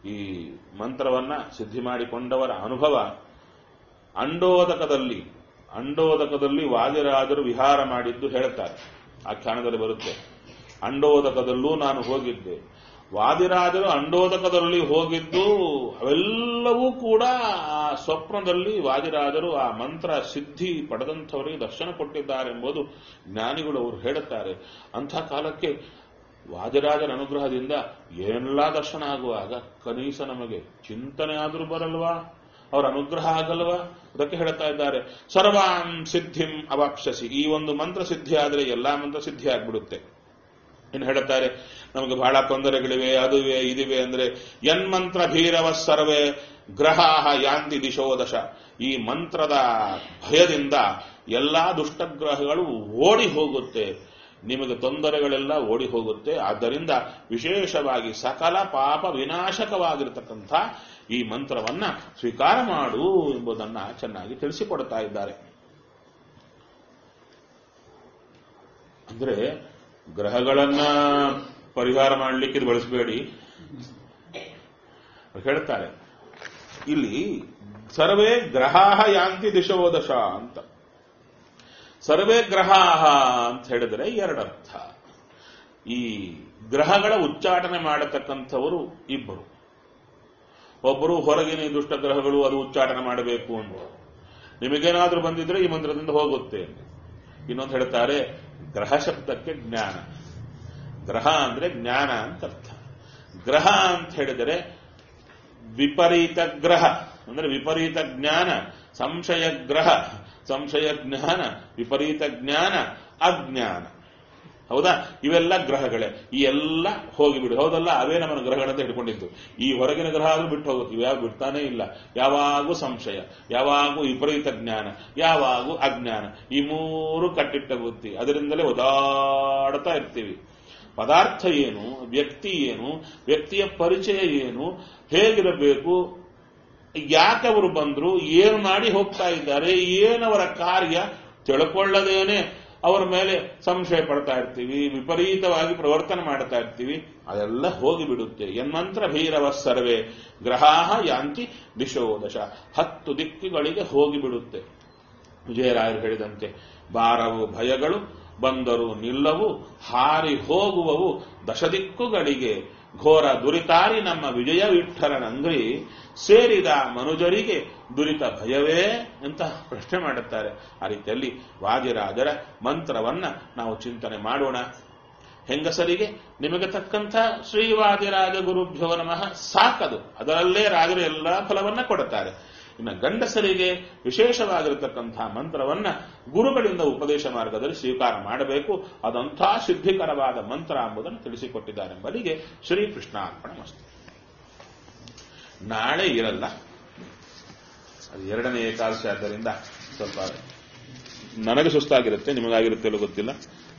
ಈ ಮಂತ್ರವನ್ನ ಸಿದ್ಧಿ ಮಾಡಿಕೊಂಡವರ ಅನುಭವ ಅಂಡೋದಕದಲ್ಲಿ ಅಂಡೋದಕದಲ್ಲಿ ವಾದಿರಾಜರು ವಿಹಾರ ಮಾಡಿದ್ದು ಹೇಳ್ತಾರೆ ಆಖ್ಯಾನದಲ್ಲಿ ಬರುತ್ತೆ ಅಂಡೋದಕದಲ್ಲೂ ನಾನು ಹೋಗಿದ್ದೆ ವಾದಿರಾಜರು ಅಂಡೋದಕದಲ್ಲಿ ಹೋಗಿದ್ದು ಅವೆಲ್ಲವೂ ಕೂಡ ಆ ಸ್ವಪ್ನದಲ್ಲಿ ವಾದಿರಾಜರು ಆ ಮಂತ್ರ ಸಿದ್ಧಿ ಪಡೆದಂಥವರಿಗೆ ದರ್ಶನ ಕೊಟ್ಟಿದ್ದಾರೆಂಬುದು ಜ್ಞಾನಿಗಳು ಅವರು ಹೇಳುತ್ತಾರೆ ಅಂಥ ಕಾಲಕ್ಕೆ ವಾದಿರಾಜರ ಅನುಗ್ರಹದಿಂದ ಏನೆಲ್ಲ ದರ್ಶನ ಆಗುವಾಗ ಕನೀಸ ನಮಗೆ ಚಿಂತನೆ ಆದರೂ ಬರಲ್ವಾ ಅವರ ಅನುಗ್ರಹ ಆಗಲ್ವಾ ಅದಕ್ಕೆ ಹೇಳ್ತಾ ಇದ್ದಾರೆ ಸರ್ವಾನ್ ಸಿದ್ಧಿಂ ಅವಾಪ್ಸಸಿ ಈ ಒಂದು ಮಂತ್ರ ಸಿದ್ಧಿ ಆದರೆ ಎಲ್ಲಾ ಮಂತ್ರ ಸಿದ್ಧಿ ಆಗ್ಬಿಡುತ್ತೆ ಇನ್ನು ಹೇಳುತ್ತಾರೆ ನಮಗೆ ಬಹಳ ತೊಂದರೆಗಳಿವೆ ಅದುವೆ ಇದಿವೆ ಅಂದ್ರೆ ಯನ್ಮಂತ್ರ ಭೀರವ ಸರ್ವೇ ಗ್ರಹಾಹ ಯಾಂತಿ ದಿಶೋ ದಶ ಈ ಮಂತ್ರದ ಭಯದಿಂದ ಎಲ್ಲಾ ದುಷ್ಟಗ್ರಹಗಳು ಓಡಿ ಹೋಗುತ್ತೆ ನಿಮಗೆ ತೊಂದರೆಗಳೆಲ್ಲ ಓಡಿ ಹೋಗುತ್ತೆ ಆದ್ದರಿಂದ ವಿಶೇಷವಾಗಿ ಸಕಲ ಪಾಪ ವಿನಾಶಕವಾಗಿರತಕ್ಕಂಥ ಈ ಮಂತ್ರವನ್ನ ಸ್ವೀಕಾರ ಮಾಡು ಎಂಬುದನ್ನ ಚೆನ್ನಾಗಿ ತಿಳಿಸಿಕೊಡ್ತಾ ಇದ್ದಾರೆ ಅಂದ್ರೆ ಗ್ರಹಗಳನ್ನ ಪರಿಹಾರ ಮಾಡಲಿಕ್ಕೆ ಇದು ಬಳಸಬೇಡಿ ಹೇಳ್ತಾರೆ ಇಲ್ಲಿ ಸರ್ವೇ ಗ್ರಹಾಹ ಯಾಂತಿ ದಿಶೋ ದಶ ಅಂತ ಸರ್ವೇ ಗ್ರಹಾಹ ಅಂತ ಹೇಳಿದರೆ ಎರಡರ್ಥ ಈ ಗ್ರಹಗಳ ಉಚ್ಚಾಟನೆ ಮಾಡತಕ್ಕಂಥವರು ಇಬ್ಬರು ಒಬ್ಬರು ಹೊರಗಿನ ಈ ದುಷ್ಟ ಗ್ರಹಗಳು ಅದು ಉಚ್ಚಾಟನೆ ಮಾಡಬೇಕು ಅಂತ ನಿಮಗೇನಾದ್ರೂ ಬಂದಿದ್ರೆ ಈ ಮಂತ್ರದಿಂದ ಹೋಗುತ್ತೆ ಇನ್ನೊಂದು ಹೇಳ್ತಾರೆ ಗ್ರಹ ಶಬ್ದಕ್ಕೆ ಜ್ಞಾನ ಗ್ರಹ ಅಂದ್ರೆ ಜ್ಞಾನ ಅಂತ ಅರ್ಥ ಗ್ರಹ ಅಂತ ಹೇಳಿದರೆ ವಿಪರೀತ ಗ್ರಹ ಅಂದ್ರೆ ವಿಪರೀತ ಜ್ಞಾನ ಸಂಶಯ ಗ್ರಹ ಸಂಶಯ ಜ್ಞಾನ ವಿಪರೀತ ಜ್ಞಾನ ಅಜ್ಞಾನ ಹೌದಾ ಇವೆಲ್ಲ ಗ್ರಹಗಳೇ ಈ ಎಲ್ಲ ಹೋಗಿಬಿಡು ಹೌದಲ್ಲ ಅವೇ ನಮ್ಮನ್ನು ಗ್ರಹಗಳಂತ ಹಿಡ್ಕೊಂಡಿದ್ದು ಈ ಹೊರಗಿನ ಗ್ರಹ ಆದ್ರೂ ಬಿಟ್ಟು ಹೋಗುತ್ತೆ ಇವ್ಯಾವ ಬಿಡ್ತಾನೆ ಇಲ್ಲ ಯಾವಾಗೂ ಸಂಶಯ ಯಾವಾಗೂ ವಿಪರೀತ ಜ್ಞಾನ ಯಾವಾಗೂ ಅಜ್ಞಾನ ಈ ಮೂರು ಕಟ್ಟಿಟ್ಟ ಬುದ್ಧಿ ಅದರಿಂದಲೇ ಒದಾಡ್ತಾ ಇರ್ತೀವಿ ಪದಾರ್ಥ ಏನು ವ್ಯಕ್ತಿ ಏನು ವ್ಯಕ್ತಿಯ ಪರಿಚಯ ಏನು ಹೇಗಿರಬೇಕು ಯಾಕೆ ಅವರು ಬಂದ್ರು ಏನು ಮಾಡಿ ಹೋಗ್ತಾ ಇದ್ದಾರೆ ಏನವರ ಕಾರ್ಯ ತಿಳ್ಕೊಳ್ಳದೇನೆ ಅವರ ಮೇಲೆ ಸಂಶಯ ಪಡ್ತಾ ಇರ್ತೀವಿ ವಿಪರೀತವಾಗಿ ಪ್ರವರ್ತನೆ ಮಾಡ್ತಾ ಇರ್ತೀವಿ ಅದೆಲ್ಲ ಹೋಗಿಬಿಡುತ್ತೆ ಎನ್ಮಂತ್ರ ಭೈರವ ಸರ್ವೇ ಗ್ರಹಾಹ ಯಾಂತಿ ದಿಶೋ ದಶ ಹತ್ತು ದಿಕ್ಕುಗಳಿಗೆ ಹೋಗಿಬಿಡುತ್ತೆ ವಿಜಯರಾಯರು ಹೇಳಿದಂತೆ ಬಾರವು ಭಯಗಳು ಬಂದರು ನಿಲ್ಲವು ಹಾರಿ ಹೋಗುವವು ದಶದಿಕ್ಕುಗಳಿಗೆ ಘೋರ ದುರಿತಾರಿ ನಮ್ಮ ವಿಜಯ ವಿಠಲನಂಗ್ರಿ ಸೇರಿದ ಮನುಜರಿಗೆ ದುರಿತ ಭಯವೇ ಅಂತ ಪ್ರಶ್ನೆ ಮಾಡುತ್ತಾರೆ ಆ ರೀತಿಯಲ್ಲಿ ವಾದಿರಾಜರ ಮಂತ್ರವನ್ನ ನಾವು ಚಿಂತನೆ ಮಾಡೋಣ ಹೆಂಗಸರಿಗೆ ನಿಮಗೆ ತಕ್ಕಂಥ ಶ್ರೀವಾದಿರಾಜ ಗುರುಭ್ಯೋ ನಮಃ ಸಾಕದು ಅದರಲ್ಲೇ ರಾಜರು ಎಲ್ಲಾ ಫಲವನ್ನ ಕೊಡುತ್ತಾರೆ ಇನ್ನು ಗಂಡಸರಿಗೆ ವಿಶೇಷವಾಗಿರತಕ್ಕಂಥ ಮಂತ್ರವನ್ನ ಗುರುಗಳಿಂದ ಉಪದೇಶ ಮಾರ್ಗದಲ್ಲಿ ಸ್ವೀಕಾರ ಮಾಡಬೇಕು ಅದಂಥ ಸಿದ್ಧಿಕರವಾದ ಮಂತ್ರ ಎಂಬುದನ್ನು ತಿಳಿಸಿಕೊಟ್ಟಿದ್ದಾರೆ ಎಂಬಲಿಗೆ ಶ್ರೀಕೃಷ್ಣಾರ್ಪಣ ಮಸ್ತು ನಾಳೆ ಇರಲ್ಲ ಅದು ಎರಡನೇ ಏಕಾದಶಿ ಆದ್ದರಿಂದ ಸ್ವಲ್ಪ ನನಗೆ ಸುಸ್ತಾಗಿರುತ್ತೆ ನಿಮಗಾಗಿರುತ್ತೆ ಗೊತ್ತಿಲ್ಲ